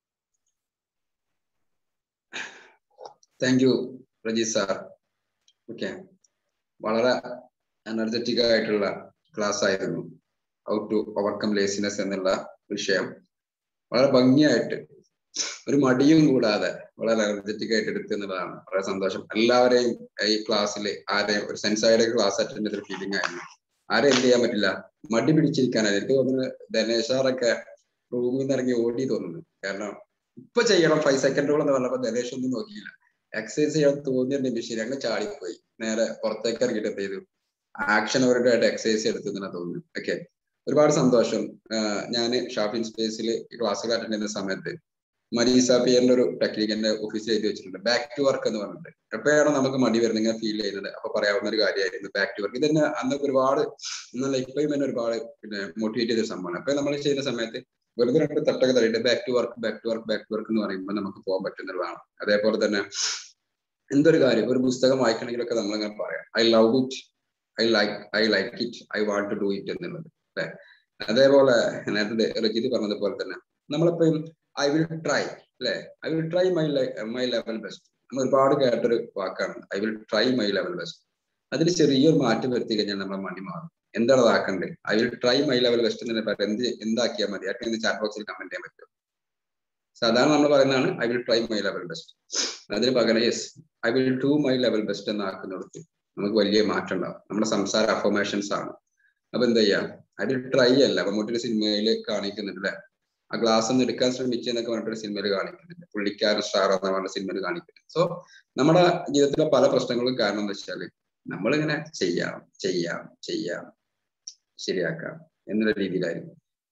thank you Reji sir okay വളരെ എനർജറ്റിക് ആയിട്ടുള്ള ക്ലാസ് ആയിരുന്നു ഹൗ ടു ഓവർകം ലേസിനെസ് എന്നുള്ള വിഷയം വളരെ ഭംഗിയായിട്ട് ഒരു മടിയും കൂടാതെ വളരെ എനർജറ്റിക് ആയിട്ട് എടുത്തു എന്നുള്ളതാണ് വളരെ സന്തോഷം എല്ലാവരെയും ഈ ക്ലാസ്സിൽ ആരെയും ഒരു സെൻസായുടെ ക്ലാസ് അറ്റൻഡ് ചെയ്തൊരു ഫീലിംഗ് ആയിരുന്നു ആരെയും എന്ത് ചെയ്യാൻ പറ്റില്ല മടി പിടിച്ചിരിക്കാനാണ് എനിക്ക് തോന്നുന്നു ധനേഷാറൊക്കെ റൂമിൽ നിന്ന് ഇറങ്ങി ഓടി തോന്നുന്നു കാരണം ഇപ്പൊ ചെയ്യണം ഫൈവ് സെക്കൻഡോളം എന്ന് പറഞ്ഞപ്പോ ധനേഷ് ഒന്നും നോക്കിയില്ല എക്സസൈസ് ചെയ്യാൻ തോന്നിയ നിമിഷം അങ്ങ് ചാടിപ്പോയി നേരെ പുറത്തേക്ക് ഇറങ്ങിയിട്ട് എന്ത് ചെയ്തു ആക്ഷൻ ഓറിയന്റഡ് എക്സസൈസ് എടുത്തു എന്നാണ് തോന്നുന്നു ഓക്കെ ഒരുപാട് സന്തോഷം ഞാൻ ഷാപ്പിംഗ് സ്പേസിൽ ക്ലാസ്സുകൾ അറ്റൻഡ് ചെയ്യുന്ന സമയത്ത് മരീസ പിയറിന്റെ ഒരു ടെക്നിക് എന്റെ ഓഫീസിൽ എഴുതി വെച്ചിട്ടുണ്ട് ബാക്ക് ടു വർക്ക് എന്ന് പറഞ്ഞിട്ട് എപ്പോഴാണോ നമുക്ക് മടി വരുന്നത് ഇങ്ങനെ ഫീൽ ചെയ്യുന്നത് അപ്പൊ പറയാവുന്ന ഒരു കാര്യമായിരുന്നു ബാക്ക് ടു വർക്ക് ഇതന്നെ അന്നൊക്കെ ഒരുപാട് എന്നല്ല ഇപ്പോഴും എന്നെ ഒരുപാട് പിന്നെ മോട്ടിവേറ്റ് ചെയ്ത സംഭവമാണ് അപ്പൊ നമ്മൾ ചെയ്യുന്ന സമയത്ത് വെറുതെ രണ്ട് തട്ടൊക്കെ തള്ളിയിട്ട് back to work back to work back to work എന്ന് പറയുമ്പോൾ നമുക്ക് പോകാൻ പറ്റുന്നതാണ് അതേപോലെ തന്നെ എന്തൊരു കാര്യം ഒരു പുസ്തകം വായിക്കണമെങ്കിലൊക്കെ നമ്മളിങ്ങനെ പറയാം I love it I like I like it I want to do it എന്നുള്ളത് അല്ലെ അതേപോലെ നേരത്തെ രജിത് പറഞ്ഞതുപോലെ തന്നെ നമ്മളെപ്പോഴും ഐ വിൽ ട്രൈ അല്ലെ I will try my my level best നമ്മൾ ഒരുപാട് കേട്ടൊരു വാക്കാണ് I will try my level best അതിൽ ചെറിയൊരു മാറ്റം വരുത്തി കഴിഞ്ഞാൽ നമ്മളെ മടി മാറും എന്താണ് അതാക്കണ്ടേ I will try my level best എന്ന് പറയാം എന്ത് എന്താക്കിയാൽ മതി ആർക്കും എന്ത് ചാറ്റ് ബോക്സിൽ കമന്റ് ചെയ്യാൻ പറ്റും സാധാരണ നമ്മൾ പറയുന്നതാണ് I will try my level best അതിന് പകരം yes I will do my level best എന്ന് ആക്കുന്നിടത്ത് നമുക്ക് വലിയ മാറ്റം ഉണ്ടാവും നമ്മുടെ സംസാര അഫർമേഷൻസ് ആണ് അപ്പൊ എന്താ ചെയ്യാ ഐ വിൽ ട്രൈ അല്ല മമ്മൂട്ടിയുടെ സിനിമയിൽ കാണിക്കുന്നുണ്ട് അല്ലെ ആ ഗ്ലാസ് ഒന്ന് എടുക്കാൻ ശ്രമിച്ചെന്നൊക്കെ പറഞ്ഞിട്ട് സിനിമയിൽ കാണിക്കുന്നുണ്ട് പുള്ളിക്കാരൻ സ്റ്റാർ എന്ന പറഞ്ഞ സിനിമയിൽ കാണിക്കുന്നുണ്ട് സോ നമ്മുടെ ജീവിതത്തിലെ പല പ്രശ്നങ്ങളും കാരണം എന്താ വെച്ചാല് നമ്മളിങ്ങനെ ചെയ്യാം ചെയ്യാം ചെയ്യാം ശരിയാക്കാം എന്നുള്ള രീതിയിലായിരുന്നു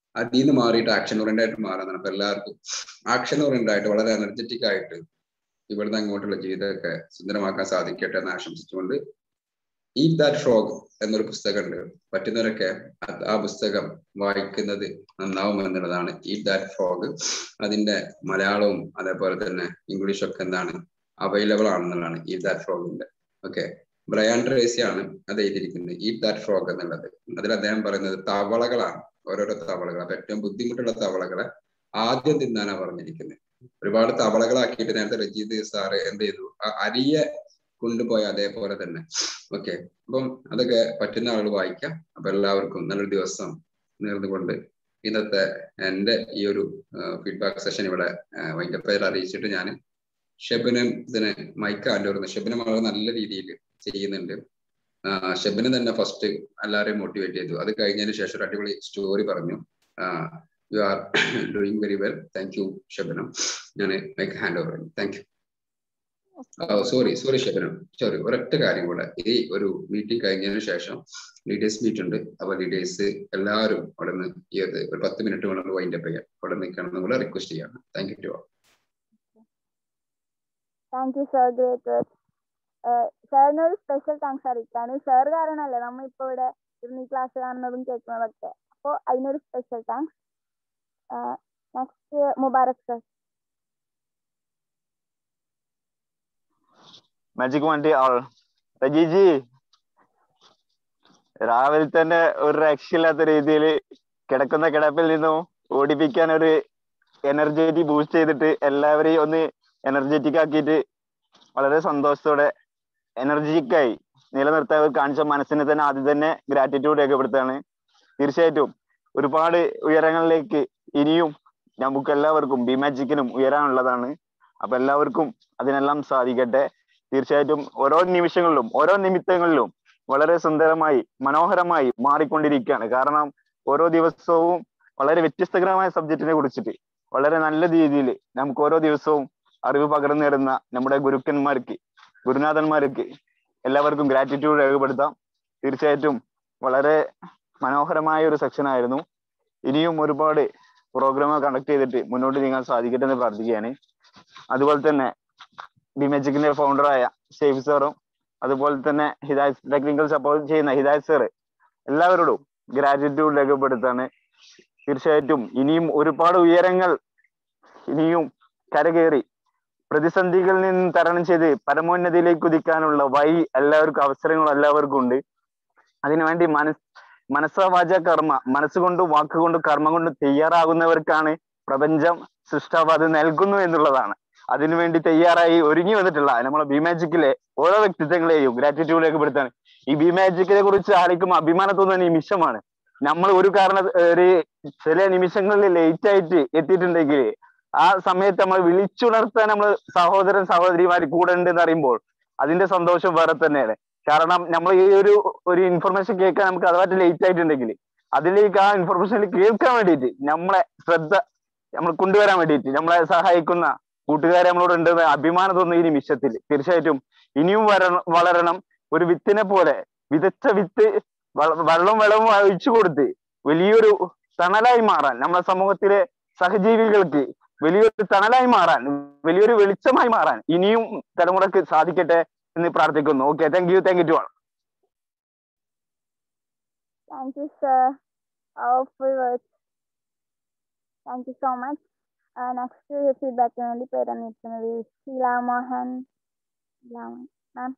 അതിൽ നിന്ന് മാറിയിട്ട് ആക്ഷൻ ഓറിയന്റഡ് ആയിട്ട് മാറാന്നാണ് അപ്പൊ എല്ലാവർക്കും ആക്ഷൻ ഓറിയന്റഡ് ആയിട്ട് വളരെ എനർജറ്റിക് ആയിട്ട് ഇവിടുന്ന് അങ്ങോട്ടുള്ള ജീവിതമൊക്കെ സുന്ദരമാക്കാൻ സാധിക്കട്ടെ എന്ന് ആശംസിച്ചുകൊണ്ട് ഈ ദാറ്റ് ഫ്രോഗ് എന്നൊരു പുസ്തകമുണ്ട് പറ്റുന്നവരൊക്കെ അത് ആ പുസ്തകം വായിക്കുന്നത് നന്നാവും എന്നുള്ളതാണ് ഈ ദാറ്റ് ഫ്രോഗ് അതിന്റെ മലയാളവും അതേപോലെ തന്നെ ഇംഗ്ലീഷും ഒക്കെ എന്താണ് അവൈലബിൾ ആണെന്നുള്ളതാണ് ഈ ദാറ്റ് ഫ്രോഗിന്റെ ഓക്കെ ബ്രയാൻ ട്രേസി ആണ് അത് എഴുതിയിരിക്കുന്നത് ഈ ദാറ്റ് ഫ്രോഗ് എന്നുള്ളത് അതിൽ അദ്ദേഹം പറയുന്നത് തവളകളാണ് ഓരോരോ തവളകൾ അപ്പൊ ഏറ്റവും ബുദ്ധിമുട്ടുള്ള തവളകളെ ആദ്യം തിന്നാനാ പറഞ്ഞിരിക്കുന്നത് ഒരുപാട് തവളകളാക്കിയിട്ട് നേരത്തെ രജീത് സാറ് എന്ത് ചെയ്തു ആ അരിയെ കൊണ്ടുപോയ അതേപോലെ തന്നെ ഓക്കെ അപ്പം അതൊക്കെ പറ്റുന്ന ആളുകൾ വായിക്കാം അപ്പൊ എല്ലാവർക്കും നല്ലൊരു ദിവസം നേർന്നുകൊണ്ട് ഇന്നത്തെ എന്റെ ഈ ഒരു ഫീഡ്ബാക്ക് സെഷൻ ഇവിടെ വൈകിട്ട് പേര് അറിയിച്ചിട്ട് ഞാൻ ഷെബിനും ഇതിന് മൈക്ക് ഹാൻഡ് ഓർന്ന് ഷെബിനും വളരെ നല്ല രീതിയിൽ ചെയ്യുന്നുണ്ട് ഷെബിന് തന്നെ ഫസ്റ്റ് എല്ലാവരെയും മോട്ടിവേറ്റ് ചെയ്തു അത് കഴിഞ്ഞതിന് ശേഷം ഒരു അടിപൊളി സ്റ്റോറി പറഞ്ഞു you are doing very well thank you ഷെബിനും ഞാൻ mike hand over thank you sorry sorry ഷെബിനും സോറി ഒരൊറ്റ കാര്യം കൂടെ ഈ ഒരു മീറ്റിംഗ് കഴിഞ്ഞതിന് ശേഷം ലീഡേഴ്സ് മീറ്റ് ഉണ്ട് അപ്പൊ ലീഡേഴ്സ് എല്ലാവരും അവിടെ നിന്ന് ഈ ഒരു പത്ത് മിനിറ്റ് കൊണ്ട് വൈൻഡ് അപ്പ് ചെയ്യാം അവിടെ നിൽക്കണം എന്നുള്ള റിക്വസ്റ്റ് ചെയ്യാണ് thank you to all thank you sir great work സാറിന് ഒരു സ്പെഷ്യൽ താങ്ക്സ് അറിയിക്കാണ് സാർ കാരണമല്ലേ നമ്മൾ ഇപ്പോൾ ഇവിടെ ഇരുന്ന് ഈ ക്ലാസ് കാണുന്നതും കേൾക്കുന്നതൊക്കെ അപ്പോൾ അതിനൊരു special thanks next Mubarak sir magic വണ്ടി ആൾ രജീജി രാവിലെ തന്നെ ഒരു രക്ഷയില്ലാത്ത രീതിയിൽ കിടക്കുന്ന കിടപ്പിൽ നിന്നും ഓടിപ്പിക്കാൻ ഒരു എനർജറ്റി ബൂസ്റ്റ് ചെയ്തിട്ട് എല്ലാവരെയും ഒന്ന് എനർജറ്റിക് ആക്കിയിട്ട് വളരെ സന്തോഷത്തോടെ എനർജറ്റിക് ആയി നിലനിർത്താൻ കാണിച്ച മനസ്സിനെ തന്നെ ആദ്യം തന്നെ ഗ്രാറ്റിറ്റ്യൂഡ് രേഖപ്പെടുത്താണ് തീർച്ചയായിട്ടും ഒരുപാട് ഉയരങ്ങളിലേക്ക് ഇനിയും നമുക്ക് എല്ലാവർക്കും ബി മാജിക്കിനും ഉയരാനുള്ളതാണ് അപ്പൊ എല്ലാവർക്കും അതിനെല്ലാം സാധിക്കട്ടെ തീർച്ചയായിട്ടും ഓരോ നിമിഷങ്ങളിലും ഓരോ നിമിത്തങ്ങളിലും വളരെ സുന്ദരമായി മനോഹരമായി മാറിക്കൊണ്ടിരിക്കുകയാണ് കാരണം ഓരോ ദിവസവും വളരെ വ്യത്യസ്തകരമായ സബ്ജക്റ്റിനെ കുറിച്ചിട്ട് വളരെ നല്ല രീതിയിൽ നമുക്ക് ഓരോ ദിവസവും അറിവ് പകർന്നു തരുന്ന നമ്മുടെ ഗുരുക്കന്മാർക്ക് ഗുരുനാഥന്മാർക്ക് എല്ലാവർക്കും ഗ്രാറ്റിറ്റ്യൂഡ് രേഖപ്പെടുത്താം തീർച്ചയായിട്ടും വളരെ മനോഹരമായ ഒരു സെക്ഷൻ ആയിരുന്നു ഇനിയും ഒരുപാട് പ്രോഗ്രാമുകൾ കണ്ടക്ട് ചെയ്തിട്ട് മുന്നോട്ട് നീങ്ങാൻ സാധിക്കട്ടെ എന്ന് പ്രാർത്ഥിക്കുകയാണ് അതുപോലെ തന്നെ ബി മെജിക്കിന്റെ ഫൗണ്ടറായ ഷെയ്ഫ് സാറും അതുപോലെ തന്നെ ഹിദായത് ടെക്നിക്കൽ സപ്പോർട്ട് ചെയ്യുന്ന ഹിദായത് സാറ് എല്ലാവരോടും ഗ്രാറ്റിറ്റ്യൂഡ് രേഖപ്പെടുത്താണ് തീർച്ചയായിട്ടും ഇനിയും ഒരുപാട് ഉയരങ്ങൾ ഇനിയും കരകയറി പ്രതിസന്ധികളിൽ നിന്ന് തരണം ചെയ്ത് പരമോന്നതിയിലേക്ക് കുതിക്കാനുള്ള വഴി എല്ലാവർക്കും അവസരങ്ങളും എല്ലാവർക്കും ഉണ്ട് അതിനുവേണ്ടി മനസ് മനസ്സാവാച കർമ്മ മനസ്സുകൊണ്ടും വാക്കുകൊണ്ടും കർമ്മം കൊണ്ടും തയ്യാറാകുന്നവർക്കാണ് പ്രപഞ്ചം സൃഷ്ടാവ് അത് നൽകുന്നു എന്നുള്ളതാണ് അതിനുവേണ്ടി തയ്യാറായി ഒരുങ്ങി വന്നിട്ടുള്ള നമ്മളെ ബി മാജിക്കിലെ ഓരോ വ്യക്തിത്വങ്ങളെയും ഗ്രാറ്റിറ്റ്യൂഡ് രേഖപ്പെടുത്താണ് ഈ ബി മാജിക്കിനെ കുറിച്ച് ആർക്കും അഭിമാനം തോന്നുന്ന നിമിഷമാണ് നമ്മൾ ഒരു കാരണ ഒരു ചില നിമിഷങ്ങളിൽ ലേറ്റ് ആയിട്ട് എത്തിയിട്ടുണ്ടെങ്കിൽ ആ സമയത്ത് നമ്മൾ വിളിച്ചുണർത്താൻ നമ്മൾ സഹോദരൻ സഹോദരിമാർ കൂടെ ഉണ്ട് എന്ന് അറിയുമ്പോൾ അതിന്റെ സന്തോഷം വേറെ തന്നെയാണ് കാരണം നമ്മൾ ഈ ഒരു ഒരു ഇൻഫർമേഷൻ കേൾക്കാൻ നമുക്ക് അഥവാറ്റ് ലേറ്റ് ആയിട്ടുണ്ടെങ്കിൽ അതിലേക്ക് ആ ഇൻഫർമേഷൻ കേൾക്കാൻ വേണ്ടിയിട്ട് നമ്മളെ ശ്രദ്ധ നമ്മൾ കൊണ്ടുവരാൻ വേണ്ടിയിട്ട് നമ്മളെ സഹായിക്കുന്ന കൂട്ടുകാരെ നമ്മളോട് ഉണ്ടെന്ന് അഭിമാനം തോന്നുന്ന ഈ നിമിഷത്തിൽ തീർച്ചയായിട്ടും ഇനിയും വരണം വളരണം ഒരു വിത്തിനെ പോലെ വിതച്ച വിത്ത് വെള്ളം വെള്ളവും ഒഴിച്ചു കൊടുത്ത് വലിയൊരു തണലായി മാറാൻ നമ്മുടെ സമൂഹത്തിലെ സഹജീവികൾക്ക് വലിയൊരു തണലായി മാറാൻ വലിയൊരു വെളിച്ചമായി മാറാൻ ഇനിയും തലമുറക്ക് സാധിക്കട്ടെ എന്ന് പ്രാർത്ഥിക്കുന്നു okay thank you thank you to all Thank you, sir. Powerful words. Thank you so much. Uh, next ഫീഡ്ബാക്കിന് വേണ്ടി പേരന്നിരിക്കുന്നത് Sheela Mohan ma'am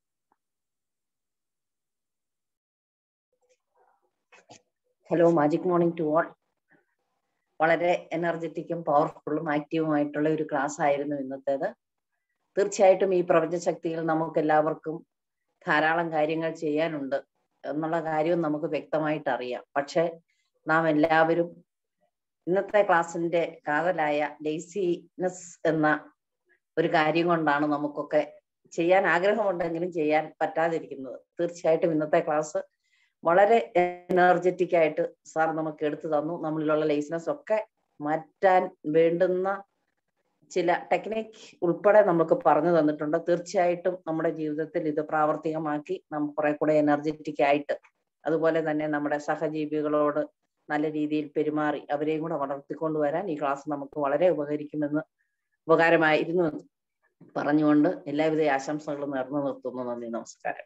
hello magic morning to all വളരെ എനർജറ്റിക്കും പവർഫുള്ളും ആക്റ്റീവുമായിട്ടുള്ള ഒരു ക്ലാസ് ആയിരുന്നു ഇന്നത്തേത് തീർച്ചയായിട്ടും ഈ പ്രപഞ്ച ശക്തിയിൽ നമുക്ക് എല്ലാവർക്കും ധാരാളം കാര്യങ്ങൾ ചെയ്യാനുണ്ട് എന്നുള്ള കാര്യവും നമുക്ക് വ്യക്തമായിട്ട് അറിയാം പക്ഷെ നാം എല്ലാവരും ഇന്നത്തെ ക്ലാസ്സിന്റെ കാതലായ ലേസിനെസ് എന്ന ഒരു കാര്യം കൊണ്ടാണ് നമുക്കൊക്കെ ചെയ്യാൻ ആഗ്രഹമുണ്ടെങ്കിലും ചെയ്യാൻ പറ്റാതിരിക്കുന്നത് തീർച്ചയായിട്ടും ഇന്നത്തെ ക്ലാസ് വളരെ എനർജറ്റിക് ആയിട്ട് സാർ നമുക്ക് എടുത്തു തന്നു നമ്മളിലുള്ള ലേസിനെസ് ഒക്കെ മാറ്റാൻ വേണ്ടുന്ന ചില ടെക്നിക് ഉൾപ്പെടെ നമുക്ക് പറഞ്ഞു തന്നിട്ടുണ്ട് തീർച്ചയായിട്ടും നമ്മുടെ ജീവിതത്തിൽ ഇത് പ്രാവർത്തികമാക്കി നാം കുറെ കൂടെ എനർജറ്റിക് ആയിട്ട് അതുപോലെ തന്നെ നമ്മുടെ സഹജീവികളോട് നല്ല രീതിയിൽ പെരുമാറി അവരെയും കൂടെ വളർത്തിക്കൊണ്ടുവരാൻ ഈ ക്ലാസ് നമുക്ക് വളരെ ഉപകരിക്കുമെന്ന് ഉപകാരമായിരുന്നു എന്ന് പറഞ്ഞുകൊണ്ട് എല്ലാവിധ ആശംസകളും നേർന്നു നിർത്തുന്നു നന്ദി നമസ്കാരം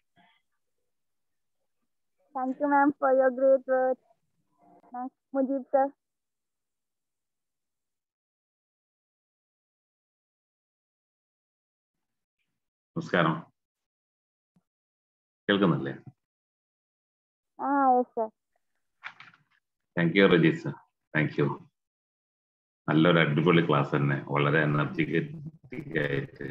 Thank you, ma'am, for your great words. Next, Mujib sir. നമസ്കാരം കേൾക്കുന്നില്ലേ Ah, yes, sir. Thank you Rajees thank you നല്ലൊരു അടിപൊളി ക്ലാസ് തന്നെ വളരെ എനർജറ്റിക് ആയിട്ട്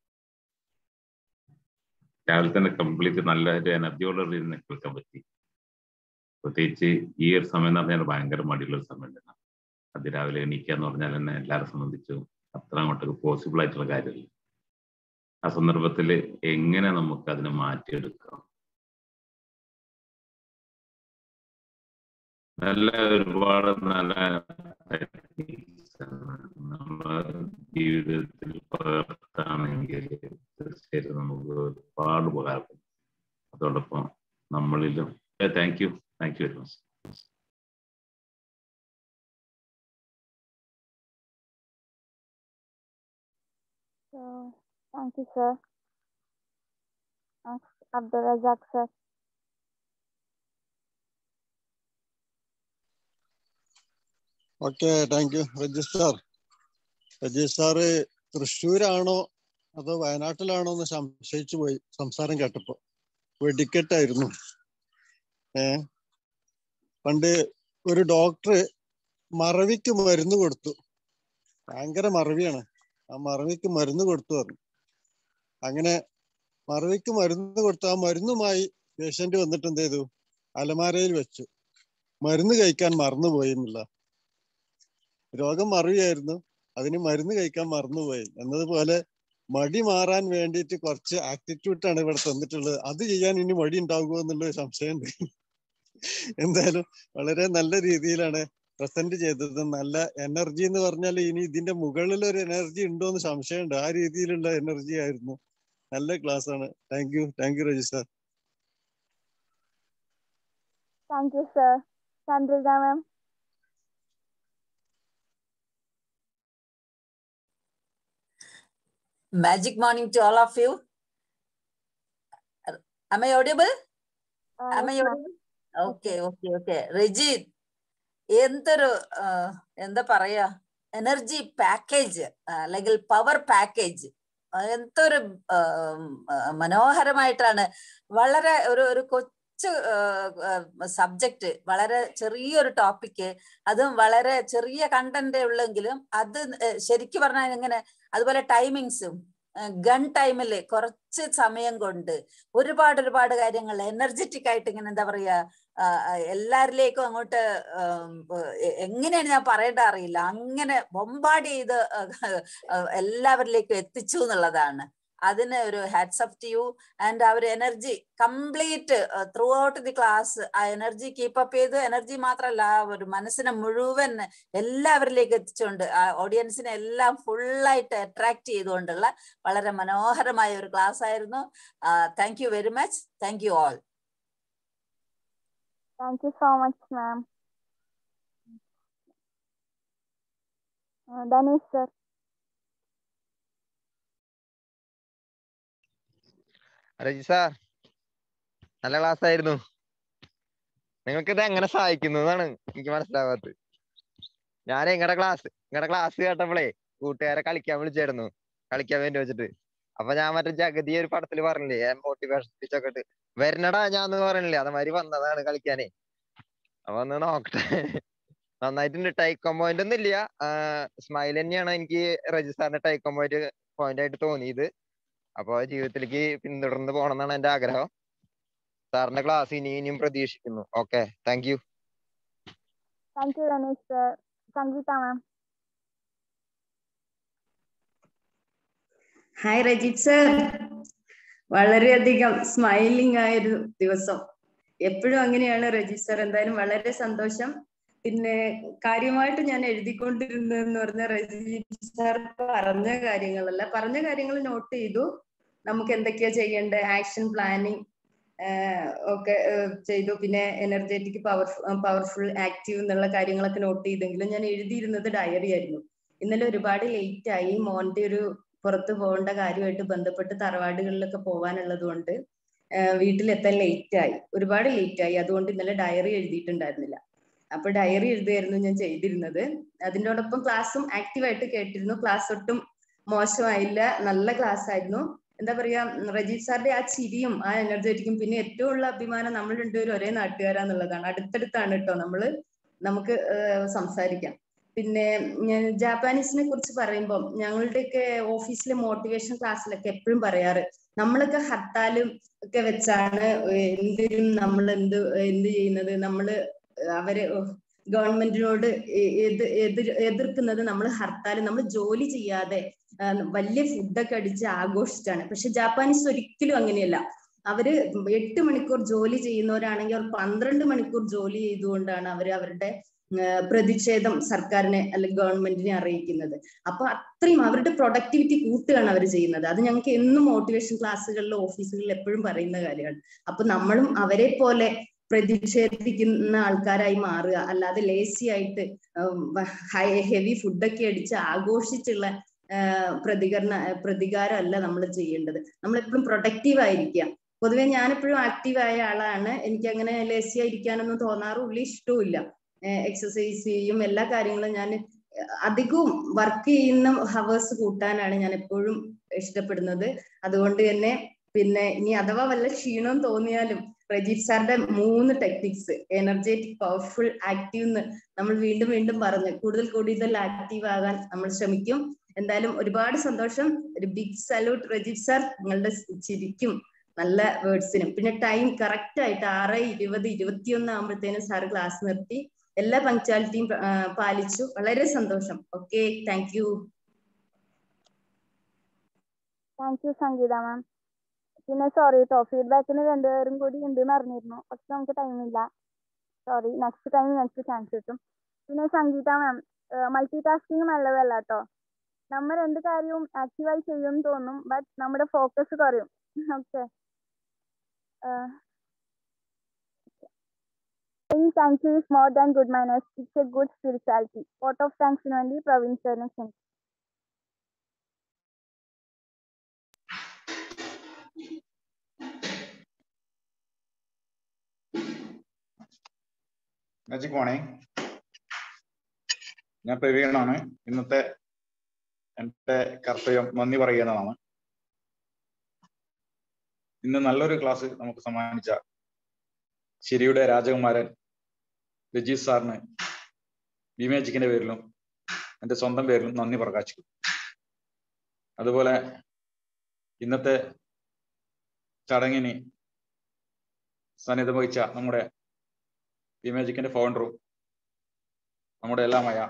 രാവിലെ തന്നെ കംപ്ലീറ്റ് നല്ല ഒരു എനർജിയോടെ ഇരുന്ന് കേൾക്കാൻ പറ്റി പ്രത്യേകിച്ച് ഈ ഒരു സമയം എന്ന് പറഞ്ഞാൽ ഭയങ്കര മടിയുള്ള ഒരു സമയം തന്നെ അതിരാവിലെ എണീക്കുക എന്ന് പറഞ്ഞാൽ തന്നെ എല്ലാവരെ സംബന്ധിച്ചും അത്ര അങ്ങോട്ടൊക്കെ പോസിബിൾ ആയിട്ടുള്ള കാര്യമല്ല ആ സന്ദർഭത്തിൽ എങ്ങനെ നമുക്ക് അതിനെ മാറ്റിയെടുക്കാം നല്ല ഒരുപാട് നല്ല techniques ആണ് നമ്മുടെ ജീവിതത്തിൽ പകർത്താണെങ്കിൽ തീർച്ചയായിട്ടും നമുക്ക് ഒരുപാട് ഉപകാരപ്പെടും അതോടൊപ്പം നമ്മളിലും thank you thank you very much So, thank you, sir. Next, Abdul Razak, sir. Okay thank you register register തൃശ്ശൂരാണോ അതോ വയനാട്ടിലാണോ എന്ന് സംശയിച്ചു പോയി സംസാരം കേട്ടപ്പോ വെടിക്കെട്ടായിരുന്നു ഏ പണ്ട് ഒരു ഡോക്ടർ മറവിക്ക് മരുന്ന് കൊടുത്തു ഭയങ്കര മറവിയാണ് ആ മറവിക്ക് മരുന്ന് കൊടുത്തു പറഞ്ഞു അങ്ങനെ മറവിക്ക് മരുന്ന് കൊടുത്തു ആ മരുന്നുമായി പേഷ്യന്റ് വന്നിട്ട് എന്ത് ചെയ്തു അലമാരയിൽ വെച്ചു മരുന്ന് കഴിക്കാൻ മറന്നുപോയി എന്നുള്ള രോഗം മറവിയായിരുന്നു അതിന് മരുന്ന് കഴിക്കാൻ മറന്നുപോയി എന്നതുപോലെ മടി മാറാൻ വേണ്ടിയിട്ട് കുറച്ച് ആക്ടിറ്റ്യൂഡാണ് ഇവിടെ തന്നിട്ടുള്ളത് അത് ചെയ്യാൻ ഇനി മടി ഉണ്ടാകുമോ എന്നുള്ള സംശയമുണ്ട് എന്തായാലും വളരെ നല്ല രീതിയിലാണ് പ്രസന്റ് ചെയ്തത് നല്ല എനർജി എന്ന് പറഞ്ഞാൽ ഇനി ഇതിന്റെ മുകളിൽ ഒരു എനർജി ഉണ്ടോ എന്ന് സംശയമുണ്ട് ആ രീതിയിലുള്ള എനർജി ആയിരുന്നു നല്ല ക്ലാസ് ആണ് thank you thank you Raji sir Thank you, sir. Chandrika, ma'am. Magic morning to all of you. Am I audible? Uh, Am I yes, ma'am. audible? Okay okay okay Rejeen എന്തൊരു ആ, എന്താ പറയാ എനർജി പാക്കേജ് അല്ലെങ്കിൽ power package എന്തൊരു ആ, ആ, മനോഹരമായിട്ടാണ് വളരെ ഒരു ഒരു കൊച്ചു സബ്ജക്റ്റ് വളരെ ചെറിയൊരു ടോപ്പിക്ക് അതും വളരെ ചെറിയ കണ്ടന്റ് ഉള്ളെങ്കിലും അത് ശരിക്കും പറഞ്ഞാൽ ഇങ്ങനെ അതുപോലെ ടൈമിങ്സും ഗൺ ടൈമിൽ കുറച്ച് സമയം കൊണ്ട് ഒരുപാട് ഒരുപാട് കാര്യങ്ങൾ എനർജറ്റിക് ആയിട്ട് ഇങ്ങനെ എന്താ പറയാ ആ, ആ, എല്ലാരിലേക്കും അങ്ങോട്ട് ആം, എ- എങ്ങനെയാണ് ഞാൻ പറയേണ്ട അറിയില്ല അങ്ങനെ ബൊമ്പാഡ് ചെയ്ത് ആ, എല്ലാവരിലേക്കും എത്തിച്ചു എന്നുള്ളതാണ് അതിന് ഒരു hats up to you and ആ ഒരു energy complete throughout the class ആ എനർജി കീപ്പ് അപ്പ് ചെയ്ത് എനർജി മാത്രമല്ല ആ ഒരു മനസ്സിനെ മുഴുവൻ എല്ലാവരിലേക്ക് എത്തിച്ചുകൊണ്ട് ആ ഓഡിയൻസിനെ എല്ലാം ഫുള്ളായിട്ട് അട്രാക്ട് ചെയ്തുകൊണ്ടുള്ള വളരെ മനോഹരമായ ഒരു ക്ലാസ് ആയിരുന്നു thank you very much thank you all Thank you so much, ma'am. Uh, Danish, sir. Raji sir നല്ല ക്ലാസ് ആയിരുന്നു നിങ്ങൾക്ക് ഇത് എങ്ങനെ സഹായിക്കുന്നു എന്നാണ് എനിക്ക് മനസ്സിലാവാത്തത് ഞാൻ നിങ്ങളുടെ ക്ലാസ് നിങ്ങളുടെ ക്ലാസ് കേട്ടപ്പോഴേ കൂട്ടുകാരെ കളിക്കാൻ വിളിച്ചായിരുന്നു കളിക്കാൻ വേണ്ടി വെച്ചിട്ട് അപ്പൊ ഞാൻ മറ്റേ ജഗതി ഒരു പടത്തിൽ പറഞ്ഞില്ലേ മോട്ടിവേഷൻ സ്പീച്ചൊക്കെ ഇട്ട് വരണടാ ഞാൻ പറഞ്ഞില്ലേ അതേമാതിരി വന്നതാണ് കളിക്കാനേ അപ്പൊ ഒന്ന് നോക്കട്ടെ നന്നായിട്ടുണ്ട് ടൈക്കോ പോയിന്റ് ഒന്നും ഇല്ല സ്മൈൽ തന്നെയാണ് എനിക്ക് രജി സാറിന്റെ ടൈക്കോ പോയിന്റ് പോയിന്റ് ആയിട്ട് തോന്നിയത് അപ്പൊ ജീവിതത്തിലേക്ക് പിന്തുടർന്ന് പോകണം എന്നാണ് എന്റെ ആഗ്രഹം സാറിന്റെ ക്ലാസ് ഇനി ഇനിയും പ്രതീക്ഷിക്കുന്നു okay thank you Thank you, Danish, sir. Sangeeta, ma'am. Hi Rajith sir വളരെയധികം സ്മൈലിംഗ് ആയൊരു ദിവസം എപ്പോഴും അങ്ങനെയാണ് രജിത് സർ എന്തായാലും വളരെ സന്തോഷം പിന്നെ കാര്യമായിട്ട് ഞാൻ എഴുതിക്കൊണ്ടിരുന്നതെന്ന് പറഞ്ഞ രജിത് സാർ പറഞ്ഞ കാര്യങ്ങളല്ല പറഞ്ഞ കാര്യങ്ങൾ നോട്ട് ചെയ്തു നമുക്ക് എന്തൊക്കെയാ ചെയ്യേണ്ടത് ആക്ഷൻ പ്ലാനിങ് ഒക്കെ ഏഹ് ചെയ്തു പിന്നെ എനർജറ്റിക് പവർ പവർഫുൾ ആക്റ്റീവ് എന്നുള്ള കാര്യങ്ങളൊക്കെ നോട്ട് ചെയ്തെങ്കിലും ഞാൻ എഴുതിയിരുന്നത് ഡയറി ആയിരുന്നു ഇന്നലെ ഒരുപാട് ലേറ്റ് ആയി മോന്റെ ഒരു പുറത്ത് പോകേണ്ട കാര്യമായിട്ട് ബന്ധപ്പെട്ട് തറവാടുകളിലൊക്കെ പോകാനുള്ളത് കൊണ്ട് വീട്ടിലെത്താൻ ലേറ്റ് ആയി ഒരുപാട് ലേറ്റ് ആയി അതുകൊണ്ട് ഇന്നലെ ഡയറി എഴുതിയിട്ടുണ്ടായിരുന്നില്ല അപ്പൊ ഡയറി എഴുതുമായിരുന്നു ഞാൻ ചെയ്തിരുന്നത് അതിനോടൊപ്പം ക്ലാസ്സും ആക്റ്റീവായിട്ട് കേട്ടിരുന്നു ക്ലാസ് ഒട്ടും മോശമായില്ല നല്ല ക്ലാസ് ആയിരുന്നു എന്താ പറയാ റജീവ് സാറിന്റെ ആ ചിരിയും ആ എനർജറ്റിക്കും പിന്നെ ഏറ്റവും ഉള്ള അഭിമാനം നമ്മൾ രണ്ടുപേരും ഒരേ നാട്ടുകാരാന്നുള്ളതാണ് അടുത്തടുത്താണ് കേട്ടോ നമ്മള് നമുക്ക് സംസാരിക്കാം പിന്നെ ജാപ്പാനീസിനെ കുറിച്ച് പറയുമ്പോൾ ഞങ്ങളുടെയൊക്കെ ഓഫീസിലെ മോട്ടിവേഷൻ ക്ലാസ്സിലൊക്കെ എപ്പോഴും പറയാറ് നമ്മളൊക്കെ ഹർത്താലും ഒക്കെ വെച്ചാണ് എന്തിനും നമ്മൾ എന്ത് എന്ത് ചെയ്യുന്നത് നമ്മള് അവരെ ഗവൺമെന്റിനോട് എതിർ എതിർക്കുന്നത് നമ്മൾ ഹർത്താൽ നമ്മൾ ജോലി ചെയ്യാതെ വലിയ ഫുഡൊക്കെ അടിച്ച് ആഘോഷിച്ചാണ് പക്ഷെ ജാപ്പാനീസ് ഒരിക്കലും അങ്ങനെയല്ല അവര് എട്ട് മണിക്കൂർ ജോലി ചെയ്യുന്നവരാണെങ്കിൽ അവർ പന്ത്രണ്ട് മണിക്കൂർ ജോലി ചെയ്തുകൊണ്ടാണ് അവർ അവരുടെ പ്രതിഷേധം സർക്കാരിനെ അല്ലെങ്കിൽ ഗവൺമെന്റിനെ അറിയിക്കുന്നത് അപ്പൊ അത്രയും അവരുടെ പ്രൊഡക്ടിവിറ്റി കൂട്ടുകയാണ് അവർ ചെയ്യുന്നത് അത് ഞങ്ങൾക്ക് എന്നും മോട്ടിവേഷൻ ക്ലാസ്സുകളിൽ ഓഫീസുകളിൽ എപ്പോഴും പറയുന്ന കാര്യമാണ് അപ്പൊ നമ്മളും അവരെ പോലെ പ്രതിഷേധിക്കുന്ന ആൾക്കാരായി മാറുക അല്ലാതെ ലേസി ആയിട്ട് ഹെവി ഫുഡൊക്കെ അടിച്ച് ആഘോഷിച്ചുള്ള പ്രതികരണ പ്രതികാരമല്ല നമ്മൾ ചെയ്യേണ്ടത് നമ്മൾ എപ്പോഴും പ്രൊഡക്റ്റീവ് ആയിരിക്കുക പൊതുവെ ഞാനെപ്പോഴും ആക്റ്റീവ് ആയ ആളാണ് എനിക്ക് അങ്ങനെ ലേസി ആയിരിക്കാനൊന്നും തോന്നാറുള്ള ഇഷ്ടവും എക്സസൈസ് ചെയ്യും എല്ലാ കാര്യങ്ങളും ഞാൻ അധികവും വർക്ക് ചെയ്യുന്ന ഹവേഴ്സ് കൂട്ടാനാണ് ഞാൻ എപ്പോഴും ഇഷ്ടപ്പെടുന്നത് അതുകൊണ്ട് തന്നെ പിന്നെ ഇനി അഥവാ വല്ല ക്ഷീണവും തോന്നിയാലും പ്രജീത് സാറിന്റെ മൂന്ന് ടെക്നിക്സ് എനർജറ്റിക് പവർഫുൾ ആക്റ്റീവ് എന്ന് നമ്മൾ വീണ്ടും വീണ്ടും പറഞ്ഞു കൂടുതൽ കൂടുതൽ ആക്റ്റീവ് ആകാൻ നമ്മൾ ശ്രമിക്കും എന്തായാലും ഒരുപാട് സന്തോഷം ഒരു ബിഗ് സല്യൂട്ട് രജിത് സാർ നിങ്ങളുടെ ചിരിക്കും നല്ല വേർഡ്സിനും പിന്നെ ടൈം കറക്റ്റ് ആയിട്ട് ആറ് ഇരുപത് ഇരുപത്തിയൊന്ന് ആകുമ്പോഴത്തേനും സാർ ക്ലാസ് നിർത്തി എല്ലാ പങ്ക്ച്വാലിറ്റിയും പാലിച്ചു വളരെ സന്തോഷം okay thank you thank you Sangeetha ma'am പിന്നെ സോറി കേട്ടോ ഫീഡ്ബാക്കിന് രണ്ടുപേരും കൂടി ഉണ്ടെന്ന് അറിഞ്ഞിരുന്നു പക്ഷെ നമുക്ക് ടൈമില്ല sorry next time next chance കിട്ടും പിന്നെ സംഗീത മാം മൾട്ടി ടാസ്കിങ് നല്ലതല്ല കേട്ടോ നമ്മൾ എന്ത് കാര്യവും ആക്റ്റീവായി ചെയ്യും തോന്നും ബട്ട് നമ്മുടെ ഫോക്കസ് കുറയും okay Saying thank you is more than good manners. It's a good spirituality. Vote of thanks ന് വേണ്ടി പ്രവീൺ സാറിനെ ക്ഷണിക്കും മാജിക് മോർണിംഗ് ഞാൻ പ്രവീണാണ് ഇന്നത്തെ എൻ്റെ കർത്തവ്യം നന്ദി പറയുന്നതാണ് ഇന്ന് നല്ലൊരു ക്ലാസ് നമുക്ക് സമ്മാനിച്ച ശരിയുടെ രാജകുമാരൻ രജീഷ് സാറിന് വിമേജിക്കിന്റെ പേരിലും എൻ്റെ സ്വന്തം പേരിലും നന്ദി പ്രകാശിക്കും അതുപോലെ ഇന്നത്തെ ചടങ്ങിന് സാന്നിധ്യം വഹിച്ച നമ്മുടെ വിമേജിക്കിന്റെ ഫൗണ്ടറും നമ്മുടെ എല്ലാമായ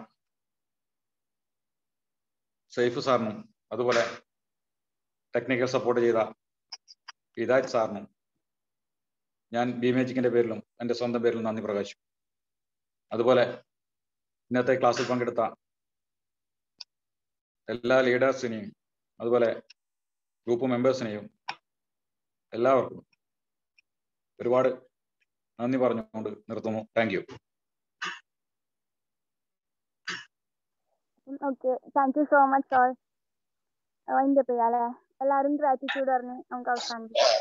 സൈഫ് സാറിനും അതുപോലെ ടെക്നിക്കൽ സപ്പോർട്ട് ചെയ്ത ഹിദായത്ത് സാറിനും ഞാൻ ബി മേജിക്കിന്റെ പേരിലും എൻ്റെ സ്വന്തം പേരിലും നന്ദി പ്രകാശിക്കും അതുപോലെ ഇന്നത്തെ ക്ലാസ്സിൽ പങ്കെടുത്ത എല്ലാ ലീഡേഴ്സിനെയും അതുപോലെ ഗ്രൂപ്പ് മെമ്പേഴ്സിനെയും എല്ലാവർക്കും ഒരുപാട് നന്ദി പറഞ്ഞുകൊണ്ട് നിർത്തുന്നു thank you okay thank you so much all അതിൻ്റെ പേര് അല്ലേ എല്ലാവരും ഗ്രാറ്റിറ്റ്യൂഡ് പറഞ്ഞ് നമുക്ക് അവസാനിപ്പിക്കാം